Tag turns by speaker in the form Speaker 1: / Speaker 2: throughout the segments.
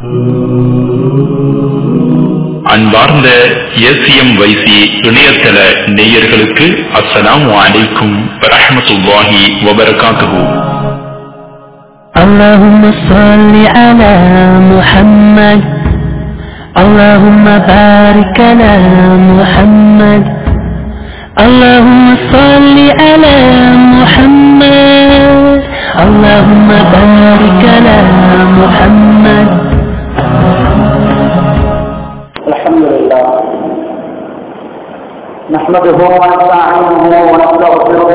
Speaker 1: அன்பார்ந்த எஸ்எம் வைசி இணையதள நேயர்களுக்கு அஸ்ஸலாமு அலைக்கும் வரஹ்மத்துல்லாஹி வபரகாத்துஹு
Speaker 2: اللهم صل على محمد اللهم بارك على محمد اللهم صل على محمد اللهم بارك على محمد
Speaker 3: الحمد لله نحمده ونستعينه ونستغفره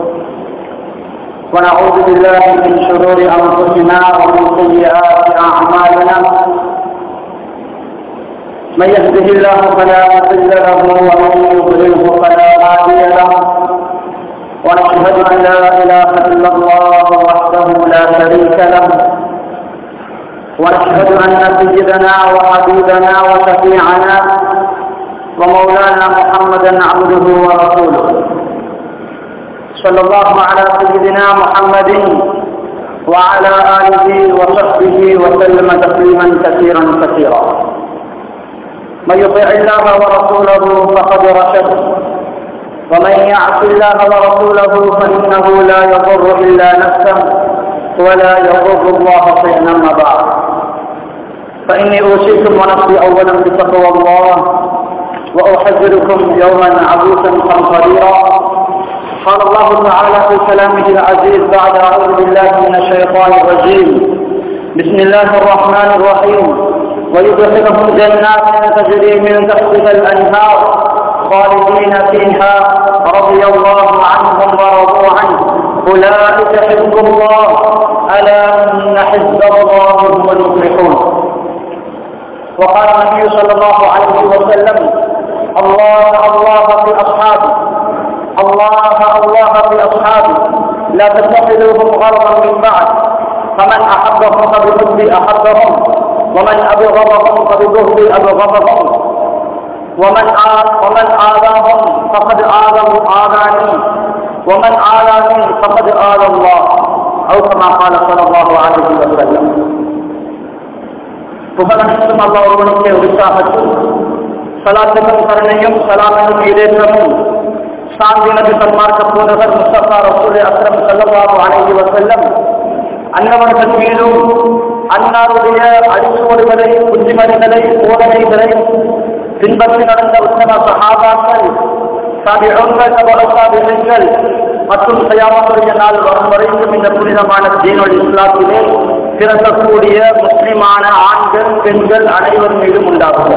Speaker 3: ونعوذ بالله من شرور انفسنا ومن سيئات اعمالنا من يهده الله فلا مضل له ومن يضلله فلا هادي له ونشهد ان لا اله الا الله وحده لا شريك له ونشهد أن سيدنا وحبيبنا وشفيعنا ومولانا محمدا عبده ورسوله صلى الله على سيدنا محمد وعلى آله وصحبه وسلم تسليما كثيرا كثيرا من يطع الله ورسوله فقد رشد ومن يعص الله ورسوله فإنه لا يضر إلا نفسه ولا يضر الله شيئا ما بعد فإني أوصيكم ونفسي أولا بتقوى الله وأحذركم يوما عبوسا قمطريرا قال الله تعالى في كلامه العزيز بعد أعوذ بالله من الشيطان الرجيم بسم الله الرحمن الرحيم ويدخلهم جنات تجري من تحتها الأنهار خالدين فيها رضي الله عنهم ورضوا عنه أولئك حزب الله ألا إن حزب الله هم المفلحون وقال النبي صلى الله عليه وسلم الله الله في أصحابي الله الله في أصحابي لا تتخذوهم غرضا من بعد فمن أحبهم فبحبي أحبهم ومن أبغضهم فببغضي أبغضهم ومن ومن آذاهم فقد آذى آذاني ومن آذاني فقد آذى الله أو كما قال صلى الله عليه وسلم புகழனைத்தும் அல்லா ஒருவனுக்கே உற்சாகத்தும் சலாத்துக்கும் கருணையும் சலாமையும் இடேற்றமும் சாந்தினது சன்மார்க்க போதவர் முஸ்தபா ரசூல் அக்ரம் சல்லல்லாஹு அலைஹி வஸல்லம் அன்னவர்கள் மீதும் அன்னாருடைய அடிச்சுவடுகளை புத்திமதிகளை போதனைகளை பின்பற்றி நடந்த உத்தம சகாபாக்கள் சாபிகள் சபலசாபிகள் மற்றும் சயாமத்துடைய நாள் வரும் வரைக்கும் இந்த புனிதமான தீனொழி இஸ்லாத்திலே பிறக்கக்கூடிய முஸ்லிமான ஆண்கள் பெண்கள் அனைவர் மீதும் உண்டாகும்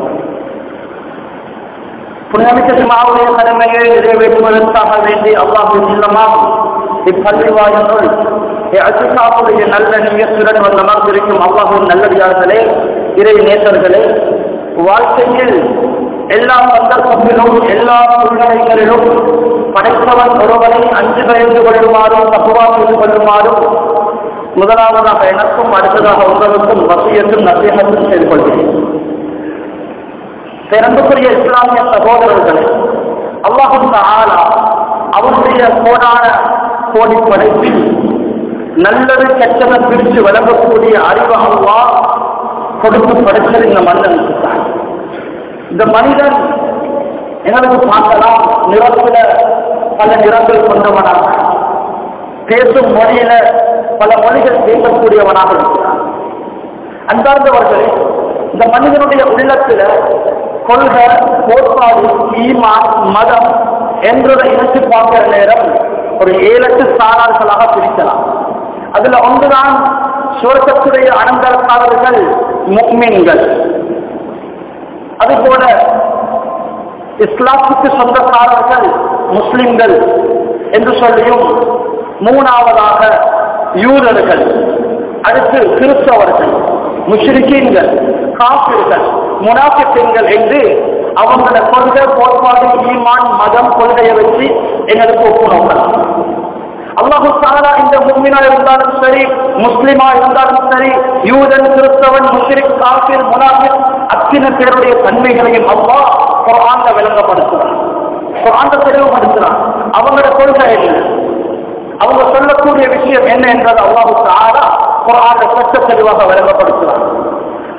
Speaker 3: புனிதமிக்க சிமாவுடைய கடமையை நிறைவேற்றுவதற்காக வேண்டி அல்லாஹு இல்லமாம் இப்பள்ளி வாயினுள் அசுசாவுடைய நல்ல நியத்துடன் வந்த அமர்ந்திருக்கும் அல்லாஹின் நல்லடியார்களே இறை நேசர்களே வாழ்க்கையில் எல்லா சந்தர்ப்பத்திலும் எல்லா சூழ்நிலைகளிலும் படைத்தவன் ஒருவனை அஞ்சு பயந்து கொள்ளுமாறும் தப்புவா செய்து கொள்ளுமாறும் முதலாவதாக எனக்கும் அடுத்ததாக உங்களுக்கும் வசியத்தும் நசீகத்தும் செய்து கொள்கிறேன் பிறந்துக்குரிய இஸ்லாமிய சகோதரர்களே அல்லாஹும் ஆலா அவருடைய கோடான கோடி படைப்பில் நல்லது கெட்டதை பிரித்து வழங்கக்கூடிய அறிவு அல்லா கொடுத்து படைத்தது இந்த மனிதனுக்கு தான் இந்த மனிதன் எங்களுக்கு பார்க்கலாம் நிறத்துல பல நிறங்கள் கொண்டவனாக பேசும் மொழியில பல மொழிகள் பேசக்கூடியவனாக இருக்கிறான் அன்பார்ந்தவர்களே இந்த மனிதனுடைய உள்ளத்துல கொள்கை கோட்பாடு ஈமான் மதம் என்றதை இணைத்து பார்க்கிற நேரம் ஒரு ஏழெட்டு சாரார்களாக பிரிக்கலாம் அதுல ஒன்றுதான் சுவர்க்கத்துடைய அனந்தரக்காரர்கள் முக்மீன்கள் அதுபோல இஸ்லாத்துக்கு சொந்தக்காரர்கள் முஸ்லிம்கள் என்று சொல்லியும் மூணாவதாக யூதர்கள் அடுத்து கிறிஸ்தவர்கள் முஷ்ரிக்கீன்கள் காப்பிர்கள் முனாஃபிக்கீன்கள் என்று அவங்களோட கொள்கை கோட்பாடு ஈமான் மதம் கொள்கையை வச்சு எங்களுக்கு ஒப்புணர்க்கலாம் அல்லாஹு தாலா இந்த முக்மினா இருந்தாலும் சரி முஸ்லிமா இருந்தாலும் சரி யூதன் கிறிஸ்தவன் முஸ்லிக் காபிர் முனாஃபிக் அத்தனை பேருடைய தன்மைகளையும் அல்லாஹ் குர்ஆன்ல விளங்கப்படுத்துறான் குர்ஆன்ல தெளிவுபடுத்துறான் அவங்களோட கொள்கை என்ன அவங்க சொல்லக்கூடிய விஷயம் என்ன என்றது அல்லாஹு தாலா குர்ஆன்ல சட்ட தெளிவாக விளங்கப்படுத்துறான்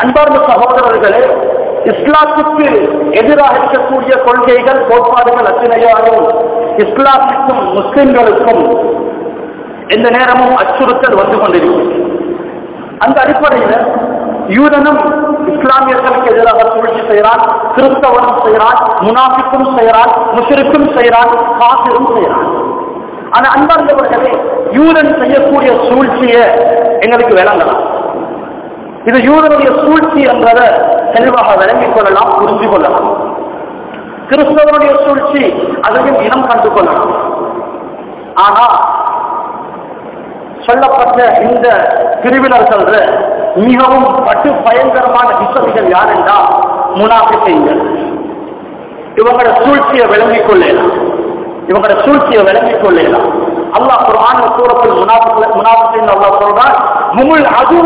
Speaker 3: அன்பார்ந்த சகோதரர்களே இஸ்லாத்துக்கு எதிராக இருக்கக்கூடிய கொள்கைகள் கோட்பாடுகள் அத்தனையாலும் இஸ்லாத்துக்கும் முஸ்லிம்களுக்கும் எந்த நேரமும் அச்சுறுத்தல் வந்து கொண்டிருக்கிறது அந்த அடிப்படையில் யூதனும் இஸ்லாமியர்களுக்கு எதிராக சூழ்ச்சி செய்கிறான் கிறிஸ்தவனும் செய்கிறான் முனாஃபிக்கும் செய்கிறான் முஷிருக்கும் செய்கிறான் காசிரும் செய்கிறான் ஆனா அன்பார்ந்தவர்களே யூதன் செய்யக்கூடிய சூழ்ச்சியை எங்களுக்கு விளங்கலாம் இது யூதனுடைய சூழ்ச்சி என்பதை தெளிவாக விளங்கிக் கொள்ளலாம் புரிந்து கொள்ளலாம் கிறிஸ்தவனுடைய சூழ்ச்சி அதையும் இனம் கண்டு கொள்ளலாம் ஆனா சொல்லப்பட்ட இந்த பிரிவினர்கள் மிகவும் பட்டு பயங்கரமான விசதிகள் யார் என்றால் முனாபிசைங்கள் இவங்களோட சூழ்ச்சியை விளங்கிக் கொள்ளலாம் இவங்களோட சூழ்ச்சியை விளங்கிக் கொள்ளலாம் அல்லாஹ் குர்ஆன் சூரத்தில் முனாஃபிக் முனாஃபிகின் அல்லாஹ் சொல்றான் முமுல் அது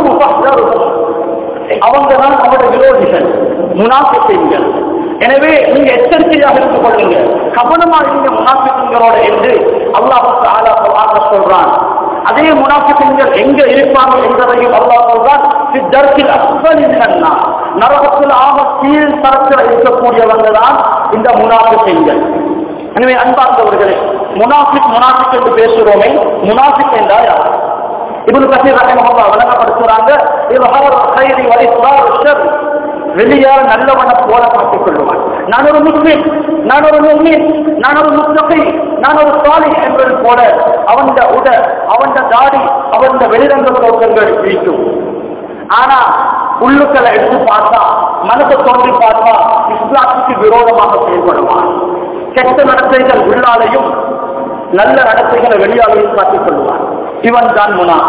Speaker 3: அவங்க தான் அவங்களோட விரோதிகள் முனாஃபிகீன்கள் எனவே நீங்க எச்சரிக்கையாக இருந்து கொள்ளுங்க கவனமா இருங்க முனாஃபிகீன்களோட என்று அல்லாஹ் தஆலா குர்ஆன்ல சொல்றான் அதே முனாஃபிகீன்கள் எங்க இருப்பாங்க என்பதையும் அல்லாஹ் சொல்றான் சித்தர்க்கில் அஸ்வலி மினன்னா நரகத்தில் ஆக கீழ் தரத்தில் இருக்கக்கூடியவங்க தான் இந்த முனாஃபிகீன்கள் எனவே அன்பார்ந்தவர்களே முனாஃபிக் முனாஃபிக் என்று பேசுகிறோமே முனாஃபிக் என்றால் யார் இப்னு கசீர் ரஹிமஹுல்லா விளங்கப்படுத்துறாங்க இல்ஹார் கைரி வலிஸ்ரார் ஷர் வெளியால் நல்லவன போல காட்டிக் கொள்வான் நான் ஒரு முஸ்லிம் நான் ஒரு முஸ்லிம் நான் ஒரு முஸ்லகை நான் ஒரு சாலி என்பது போல அவன் உட அவன் தாடி அவன் வெளிரங்க தோற்றங்கள் இருக்கும் ஆனா உள்ளுக்களை எடுத்து பார்த்தா மனசை தோன்றி பார்த்தா இஸ்லாத்துக்கு விரோதமாக செயல்படுவான் கெட்ட நடத்தைகள் உள்ளாலையும் நல்ல நடத்தைகளை வெளியாலையும் காட்டிக் கொள்வான் இவன் தான் முனா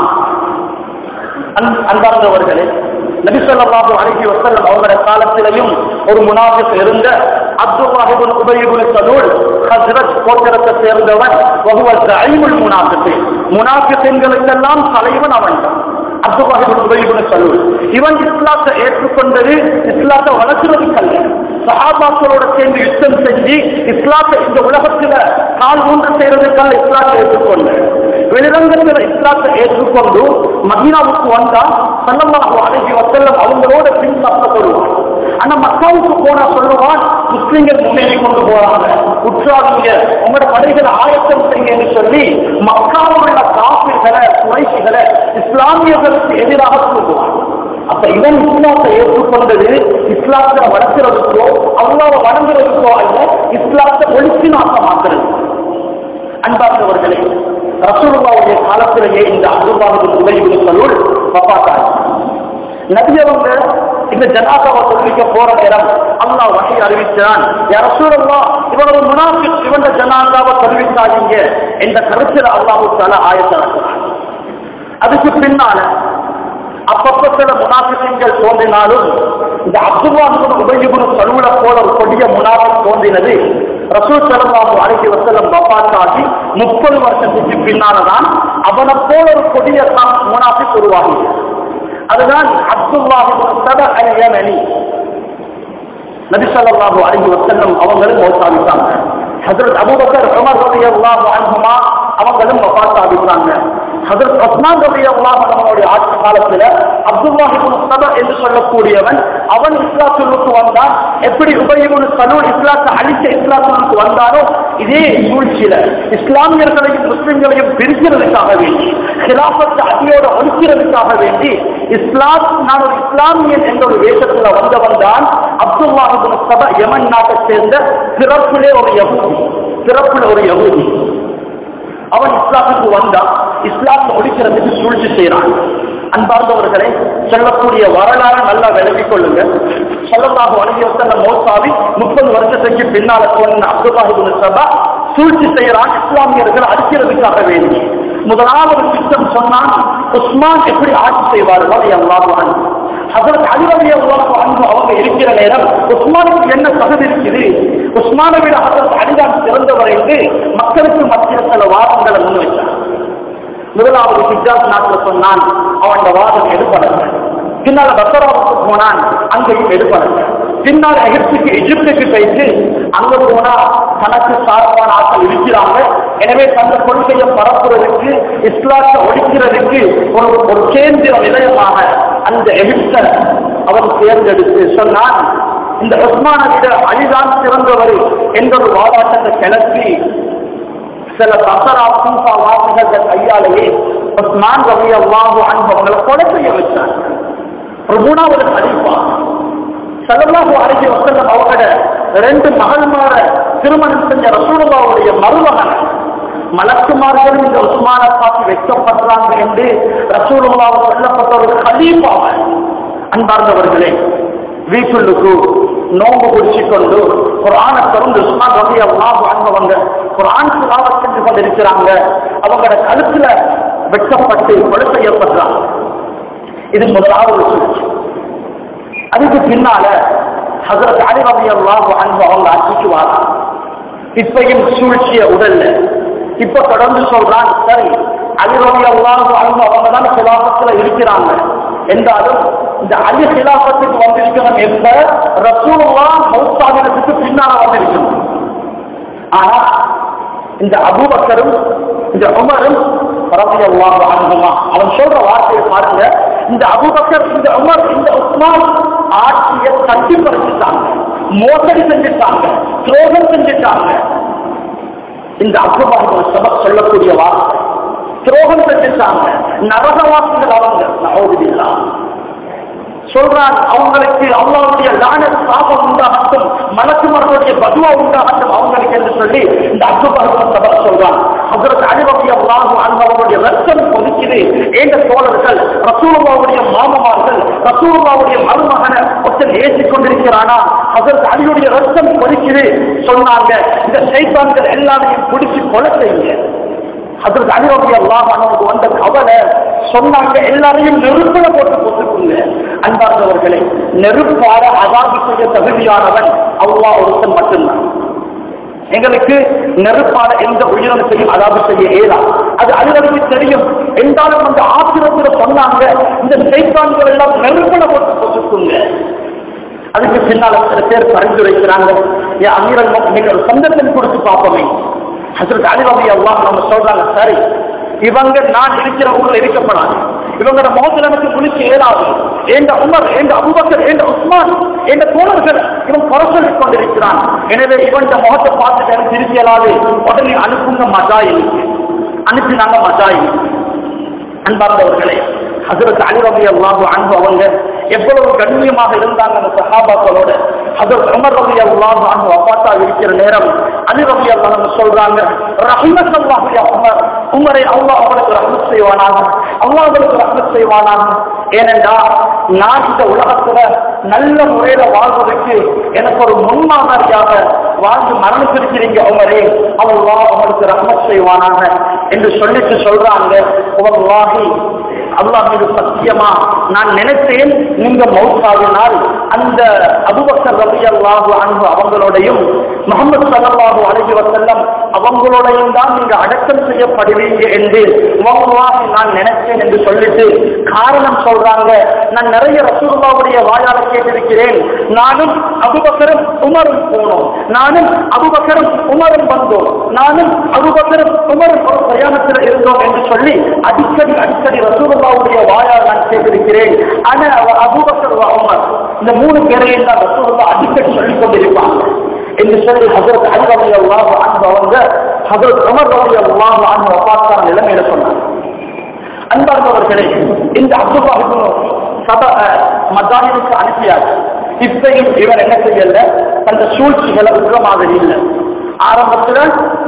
Speaker 3: அன்பார்ந்தவர்களே நபிசல்லாஹு அழகி வசல்லம் அவங்களோட காலத்திலையும் ஒரு முனாஃபிக் இருந்த அப்துல்லாஹிபுன் உபயிபுன் சலூல் ஹஸ்ரத் கோத்திரத்தை சேர்ந்தவன் வகுவல் ஐமுல் முனாஃபிக் முனாஃபிக்களுக்கெல்லாம் தலைவன் அவன் அப்துல்லாஹிபுன் உபயிபுன் சலூல் இவன் இஸ்லாத்தை ஏற்றுக்கொண்டது இஸ்லாத்தை வளர்க்கிறதுக்கல்ல சஹாபாக்களோட சேர்ந்து யுத்தம் செஞ்சு இஸ்லாத்தை இந்த உலகத்துல கால் ஊன்று செய்யறதுக்காக இஸ்லாத்தை ஏற்றுக்கொண்டு வெளிரங்கத்தில் இஸ்லாத்தை ஏற்றுக்கொண்டு மதீனாவுக்கு வந்தா சல்லல்லாஹு அலைஹி வஸல்லம் அவங்களோட பின்பற்றப்படுவான் ஆனா மக்காவுக்கு போனா சொல்லுவான் முஸ்லிம்கள் முன்னேறி கொண்டு போறாங்க உற்சாகிங்க உங்களோட படைகளை ஆயத்தம் செய்யுங்க என்று சொல்லி மக்காவில் உள்ள காப்பிர்களை குறைசிகளை இஸ்லாமியர்களுக்கு எதிராக சொல்லுவான் அப்ப இவன் இஸ்லாத்தை ஏற்றுக்கொண்டது இஸ்லாத்தை வளர்க்கிறதுக்கோ அல்லாவை வணங்குறதுக்கோ அல்ல இஸ்லாத்தை ஒழிச்சு நாசமாக்குறது அன்பார்ந்தவர்களே ரசூலுல்லாவுடைய காலத்திலேயே இந்த அனுபாவது உதவி சொல்லுள் பப்பாத்தார் நபியவங்க இந்த ஜனாதாவை சொல்லிக்க போற நேரம் அல்லாஹ் வகை அறிவிச்சான் ரசூலுல்லா இவனோட முனாஃபிக் இவன் ஜனாதாவை சொல்லித்தாதீங்க என்ற கருத்தில் அல்லாஹு தால ஆயத்திறக்கிறான் அதுக்கு பின்னால அப்பப்ப சில முனாபிக்கங்கள் தோன்றினாலும் இந்த அப்துல்லா உபயோகம் சலுவல போல ஒரு கொடிய முனாபிக் தோன்றினது ரசூல் சலமாபு அழைக்கி வசலம் பப்பாத்தாகி முப்பது வருஷத்துக்கு பின்னால்தான் அவனை போல ஒரு கொடிய முனாபிக் உருவாகி அதுதான் அப்துல்லாஹி அணி நபி ஸல்லல்லாஹு அலைஹி வஸல்லம் அவங்களும் மௌத்தாவிட்டாங்க ஹஜரத் அபூபக்கர் உமர் ரலியல்லாஹு அன்ஹுமா அவங்களும் வஃபாத்தாவிட்டாங்க ஹஜரத் உஸ்மான் ரலியல்லாஹு அன்ஹுடைய ஆட்சி காலத்துல அப்துல்லாஹ் இப்னு சபா என்று சொல்லக்கூடியவன் அவன் இஸ்லாத்துக்கு வந்தான் எப்படி உபயோகம் சலூல் இஸ்லாத்தை அழிக்க இஸ்லாத்துக்கு வந்தானோ இதே சூழ்ச்சியில இஸ்லாமியர்களையும் முஸ்லிம்களையும் பிரிக்கிறதுக்காக வேண்டி ஹிலாபத்தை அடியோட ஒழிக்கிறதுக்காக வேண்டி இஸ்லாம் நான் ஒரு இஸ்லாமியன் என்ற ஒரு வேஷத்துல வந்தவன் தான் அப்துல்லாஹ் இப்னு சபா யமன் நாட்டை சேர்ந்த சிறப்பிலே ஒரு யகுதி சிறப்புல ஒரு யகுதி அவன் இஸ்லாத்துக்கு வந்தா இஸ்லாத்தை ஒழிக்கிறதுக்கு சூழ்ச்சி செய்யறான் அன்பார்ந்தவர்களே சொல்லக்கூடிய வரலாறு நல்லா விளங்கிக் கொள்ளுங்க சொல்லமாக வழங்கி வந்த மோசாவி முப்பது வருஷத்துக்கு பின்னால சொன்ன அப்துல்லாஹிபுன் சபா சூழ்ச்சி செய்யறான் இஸ்லாமியர்கள் அடிக்கிறதுக்காக வேண்டி முதலாவது திட்டம் சொன்னான் உஸ்மான் எப்படி ஆட்சி செய்வார்கள் அல்லாஹ் அதற்கு அலிரவி அல்லாஹ் அன்பு அவங்க இருக்கிற நேரம் உஸ்மானுக்கு என்ன தகுதி இருக்குது உஸ்மானை விட அதற்கு அடிதான் சிறந்தவர் என்று மக்களுக்கு மத்திய சில வாதங்களை முன்வைத்தார் முதலாவது ஹிஜாஸ் நாட்டில் சொன்னான் அவன் வாதம் எடுப்படல பின்னால் பசராவுக்கு போனான் அங்கேயும் எடுப்படல பின்னால் எகிப்துக்கு எகிப்துக்கு போயிட்டு அங்க போனா தனக்கு சார்பான ஆட்கள் இருக்கிறாங்க எனவே தந்த கொள்கையை பரப்புறதுக்கு இஸ்லாத்தை ஒழிக்கிறதுக்கு ஒரு ஒரு கேந்திர நிலையமாக அந்த எகிப்த அவன் தேர்ந்தெடுத்து சொன்னான் இந்த உஸ்மானை விட அலிதான் சிறந்தவர் என்ற ஒரு வாதாட்டத்தை கிளப்பி சில தசரா பூசா வாசகர்கள் கையாலேயே உஸ்மான் ரவி அல்லாஹு அன்பவங்களை கொலை செய்ய வச்சாங்க ஒரு மூணாவது கலிப்பா சல்லல்லாஹு அலைஹி வஸல்லம் அவங்களோட ரெண்டு மகள்மார திருமணம் செஞ்ச ரசூலுல்லாவுடைய மருமகன் மலக்குமார்கள் இந்த உஸ்மானை பார்த்து வைக்கப்படுறாங்க என்று ரசூலுல்லாஹ் சொல்லப்பட்ட ஒரு கலீஃபாவை அன்பார்ந்தவர்களே வீட்டுள்ளுக்கு நோம்பு குடிச்சு கொண்டு குரானை திறந்து உஸ்மான் ரவி அல்லாஹ் அன்பவங்க குரான் சுலாவத் செஞ்சு கொண்டிருக்கிறாங்க அவங்களோட கழுத்துல வெட்டப்பட்டு கொலை செய்யப்படுறாங்க இது முதலாவது சூழ்ச்சி அதுக்கு பின்னால ஹசரத் அலி ரவி அல்லாஹ் அன்பு அவங்க ஆட்சிக்கு வாராங்க இப்பையும் சூழ்ச்சிய உடல்ல இப்ப தொடர்ந்து சொல்றான் சரி அலி ரவி அல்லாஹ் அன்பு அவங்க தான் சிலாபத்துல இருக்கிறாங்க என்றாலும் இந்த அலி சிலாபத்துக்கு வந்திருக்கணும் என்ற ரசூலுல்லா மௌத்தாவினத்துக்கு பின்னால வந்திருக்கணும் ஆனா இந்த அபூபக்கரும் இந்த உமரும் ரவி அல்லாஹ் அன்புமா அவன் சொல்ற வார்த்தையை பாருங்க இந்த அபுபக்கர் இந்த உமர் இந்த உஸ்மான் ஆட்சியை தட்டி பறிச்சுட்டாங்க மோசடி செஞ்சுட்டாங்க துரோகம் செஞ்சுட்டாங்க இந்த அபுபக்கர் சபக் சொல்லக்கூடிய வார்த்தை துரோகம் செஞ்சுட்டாங்க நரகவாசிகள் அவங்க நகோதில்லா சொல்றான் அவங்களுக்கு அல்லாவுடைய லான சாபம் உண்டாகட்டும் மலக்குமர்களுடைய பதுவா உண்டாகட்டும் அவங்களுக்கு என்று சொல்லி இந்த அக்பர் சபர் சொல்றான் அதற்கு அனுபவிய அல்லாஹு அனுபவங்களுடைய ரத்தம் கொதிக்குது ஏங்க தோழர்கள் ரசூலுல்லாவுடைய மாமமார்கள் ரசூலுல்லாவுடைய மருமகனை ஒருத்தன் ஏற்றிக் கொண்டிருக்கிறானா அதற்கு அலியுடைய ரத்தம் கொதிக்குது சொன்னாங்க இந்த சைத்தான்கள் எல்லாரையும் பிடிச்சு கொலை செய்யுங்க அதற்கு அனுபவி அல்லாஹ் அவனுக்கு வந்த கவலை சொன்னாங்க எல்லாரையும் நெருப்புல போட்டு போட்டுக்குங்க அன்பார்ந்தவர்களே நெருப்பார அதாபி செய்ய தகுதியானவன் அவ்வா ஒருத்தன் மட்டும்தான் எங்களுக்கு நெருப்பால எந்த உயிரினத்தையும் அதாவது செய்ய இயலா அது அலுவலுக்கு தெரியும் என்றாலும் அந்த ஆத்திரத்துல சொன்னாங்க இந்த சைத்தான்கள் எல்லாம் நெருப்புல போட்டு போட்டுக்குங்க அதுக்கு பின்னால சில பேர் பரிந்துரைக்கிறாங்க என் அமீரல் நீங்க ஒரு சந்தர்ப்பம் கொடுத்து பார்ப்போமே ஹசரத் அலிரபி அல்லாஹ் நம்ம சொல்றாங்க சரி இவங்க நான் இருக்கிற ஊர்ல இருக்கப்படாது இவங்களோட முகத்தில் எனக்கு குளிச்சு ஏறாது என்ற உமர் என்ற அபுபக்கர் என்ற உஸ்மான் என்ற தோழர்கள் இவன் குறை சொல்லிக் கொண்டிருக்கிறான் எனவே இவன் முகத்தை பார்த்துட்டு எனக்கு திருப்பி இயலாது உடனே அனுப்புங்க மஜாயில் அனுப்பினாங்க மஜாயில் அன்பார்ந்தவர்களே ஹசரத் அலிரபி அல்லாஹு அன்பு அவங்க எவ்வளவு கண்ணியமாக இருந்தாங்க அந்த சஹாபாக்களோட ஹசரத் உமர் ரபி அல்லாஹு அன்பு அப்பாத்தா இருக்கிற நேரம் அலி ரபி அல்லாஹ் சொல்றாங்க ரஹிமத் அல்லாஹு யா உமர் உமரை அல்லாஹ் அவனுக்கு ரஹ்மத் செய்வானாக அல்லாஹ் அவனுக்கு ரஹ்மத் செய்வானாக ஏனென்றா நான் இந்த உலகத்துல நல்ல முறையில வாழ்வதற்கு எனக்கு ஒரு முன்மாதிரியாக வாழ்ந்து மரணிச்சிருக்கிறீங்க உமரே அல்லாஹ் அவனுக்கு ரஹ்மத் செய்வானாக என்று சொல்லிட்டு சொல்றாங்க உவல்லாஹி அல்லாஹ் மீது சத்தியமா நான் நினைத்தேன் நீங்க மௌத்தாவினால் அந்த அபுபக்கர் ரபி அல்லாஹு அன்பு அவங்களோடையும் முகமது சல்லாஹு அழகி வசல்லம் அவங்களோடையும் தான் நீங்க அடக்கம் செய்யப்படுவீங்க என்று வல்லாஹி நான் நினைத்தேன் என்று சொல்லிட்டு காரணம் சொல்றாங்க நான் நிறைய ரசூலுல்லாவுடைய வாயால கேட்டிருக்கிறேன் நானும் அபுபக்கரும் உமரும் போனோம் நானும் அபுபக்கரும் உமரும் வந்தோம் நானும் அபுபக்கரும் உமரும் ஒரு பிரயாணத்தில் இருந்தோம் என்று சொல்லி அடிக்கடி அடிக்கடி ரசூலுல்லாவுடைய வாயால் நான் கேட்டிருக்கிறேன் ஆனா அவர் அபுபக்கர் வ உமர் இந்த மூணு பேரையும் தான் ரசூலுல்லா அடிக்கடி சொல்லிக் கொண்டிருப்பாங்க என்று சொல்லி ஹசரத் அலி ரவி அல்லாஹ் அன்பு அவங்க ஹசரத் உமர் ரவி அல்லாஹ் அன்பு அப்பாத்தான நிலைமையில சொன்னாங்க அன்பார்ந்தவர்களே இந்த அப்துல்லா சப மதானிற்கு அனுப்பியாச்சு இப்பையும் இவர் என்ன செய்யல அந்த சூழ்ச்சிகளை விடுற மாதிரி இல்லை ஆரம்பத்துல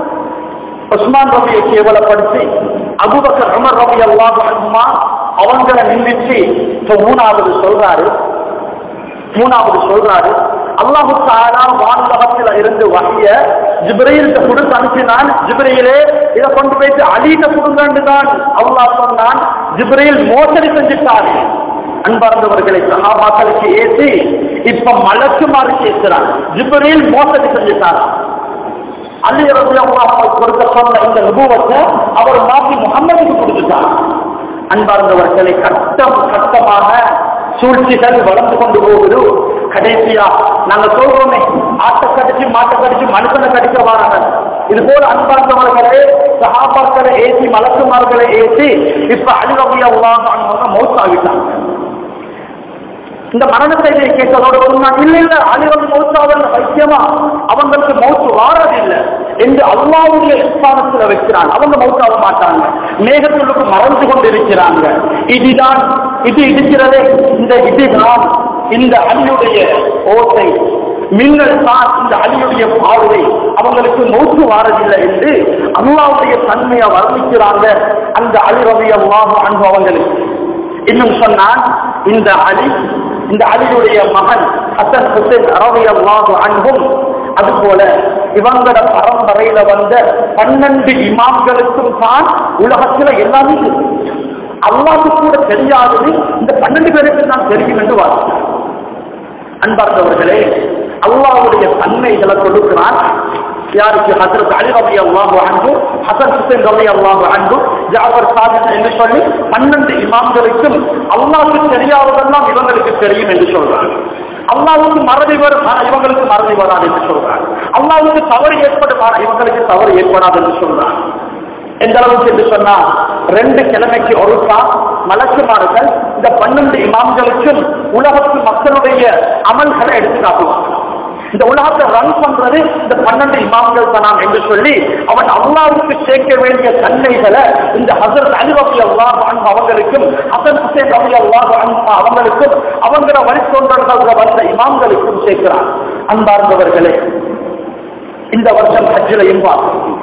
Speaker 3: உஸ்மான் ரபியை கேவலப்படுத்தி அபுபக்கர் உமர் ரபி அல்லாஹ் அனுமா அவங்கள நின்றுச்சு இப்ப மூணாவது சொல்றாரு மூணாவது சொல்றாரு அல்லாஹு தாலா வானுலகத்தில் இருந்து வகைய ஜிப்ரையில்கிட்ட கொடுத்து அனுப்பினான் ஜிப்ரையிலே இதை கொண்டு போயிட்டு அலிட்ட கொடுங்கன்னு தான் அல்லாஹ் சொன்னான் ஜிப்ரையில் மோசடி செஞ்சுட்டாரு அன்பார்ந்தவர்களை சகாபாக்களுக்கு ஏற்றி இப்ப மலக்குமாறு கேட்கிறான் ஜிப்ரையில் மோசடி செஞ்சுட்டாரா அலி ரபி அல்லாஹ் கொடுக்க சொன்ன இந்த நுபுவத்தை அவர் மாற்றி முகம்மதுக்கு கொடுத்துட்டார் அன்பார்ந்தவர்களை கட்டம் கட்டமாக சூழ்ச்சிகள் வளர்ந்து கொண்டு போகுது கடைசியா நாங்க சொல்றோமே ஆட்டை கடிச்சு மாட்டை கடிச்சு மனுஷனை கடிக்க வராங்க இது போல அன்பார்ந்தவர்களே சகாபாக்களை ஏற்றி மலக்குமார்களை ஏற்றி இப்ப அலிரபியா உலாங்க மௌத்தாகிட்டாங்க இந்த மரண செய்தியை கேட்டதோடு சொன்னான் இல்ல இல்ல அலிவன் மௌத்தாவன் வைத்தியமா அவங்களுக்கு மௌத்து வாரது இல்ல என்று அல்லாவுடைய ஸ்தானத்துல வைக்கிறான் அவங்க மௌத்தாக மாட்டாங்க மேகத்துக்கு மறந்து கொண்டிருக்கிறாங்க இதுதான் இது இடிக்கிறதே இந்த இதுதான் இந்த அலியுடைய ஓசை மின்னல் தான் இந்த அலியுடைய பார்வை அவங்களுக்கு மௌத்து வாரதில்லை என்று அல்லாவுடைய தன்மையை வர்ணிக்கிறாங்க அந்த அலி ரவி அல்லாஹ் அன்பு அவங்களுக்கு இன்னும் சொன்னான் இந்த அலி இந்த அலியுடைய மகன் ஹசன் ஹுசைன் ரவி அல்லாஹு அன்பும் அதுபோல இவங்களோட பரம்பரையில வந்த பன்னெண்டு இமாம்களுக்கும் தான் உலகத்துல எல்லாமே இருக்கு. அல்லாஹ்வுக்கு கூட தெரியாதது இந்த பன்னெண்டு பேருக்கு தான் தெரியும் என்று வாசித்தார் அன்பார்ந்தவர்களே அல்லாஹ்வுடைய தன்மைகளை கொடுக்கிறான் யாருக்கு ஹசரத் அலி ரபி அல்லாஹு அன்பு ஹசன் ஹுசைன் ரபி அல்லாஹு அன்பு ஜாபர் சாதித் என்று சொல்லி பன்னெண்டு இமாம்களுக்கும் அல்லாஹ்வுக்கு தெரியாததெல்லாம் இவங்களுக்கு தெரியும் என்று சொல்றாங்க அல்லாஹ்வுக்கு மறதி வரும் ஆனா இவங்களுக்கு மறதி வராது என்று சொல்றாங்க அல்லாஹ்வுக்கு தவறு ஏற்படும் ஆனா இவங்களுக்கு தவறு ஏற்படாது என்று சொல்றாங்க எந்த அளவுக்கு என்று சொன்னா ரெண்டு கிழமைக்கு ஒருக்கா மலக்குமார்கள் இந்த பன்னெண்டு இமாம்களுக்கும் உலகத்து மக்களுடைய அமல்களை எடுத்து காட்டுவாங்க இந்த உலகத்தை ரன் பண்றது இந்த பன்னெண்டு இமாம்கள் தான் என்று சொல்லி அவன் அல்லாவுக்கு சேர்க்க வேண்டிய தன்மைகளை இந்த ஹசரத் அலி ரபி அல்லாஹ் அன்பு அவங்களுக்கும் ஹசன் ஹுசேன் ரபி அல்லாஹ் அன்பு அவங்களுக்கும் அவங்கள வழித்தோன்றர்கள் வந்த இமாம்களுக்கும் சேர்க்கிறான் அன்பார்ந்தவர்களே இந்த வருஷம் ஹஜ்ஜிலையும் பார்க்கிறோம்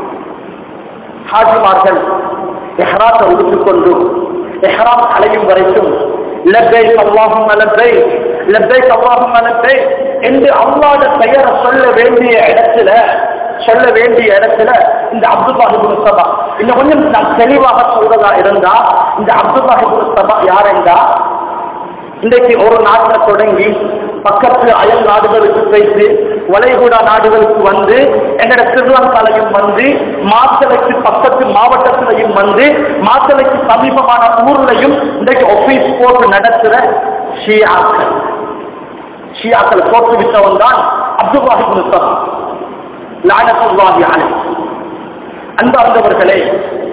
Speaker 3: ஹாஜிமார்கள் எஹ்ராத்தை உடுத்துக்கொண்டு எஹ்ராம் அலையும் வரைக்கும் லப்பைக் அல்லாஹும் லப்பைக் லப்பைக் அல்லாஹும் லப்பைக் என்று அல்லாஹ்வுட பெயரை சொல்ல வேண்டிய இடத்துல சொல்ல வேண்டிய இடத்துல இந்த அப்துல்லாஹிபுல் சபா இன்னும் கொஞ்சம் நான் தெளிவாக சொல்றதா இருந்தா இந்த அப்துல்லாஹிபுல் சபா யார் என்றா இன்றைக்கு ஒரு நாட்டில் தொடங்கி பக்கத்து அயல் நாடுகளுக்கு போயிட்டு வளைகுடா நாடுகளுக்கு வந்து எங்கட ஸ்ரீலங்காலையும் வந்து மாத்தலைக்கு பக்கத்து மாவட்டத்திலையும் வந்து மாத்தலைக்கு சமீபமான ஊர்லையும் இன்றைக்கு ஆபீஸ் போட்டு நடத்துற ஷியாக்கள் ஷியாக்கள் தோற்றுவித்தவன் தான் அப்துல்லாஹி முஸ்தபா லானத்துல்லாஹி அலை அன்பார்ந்தவர்களே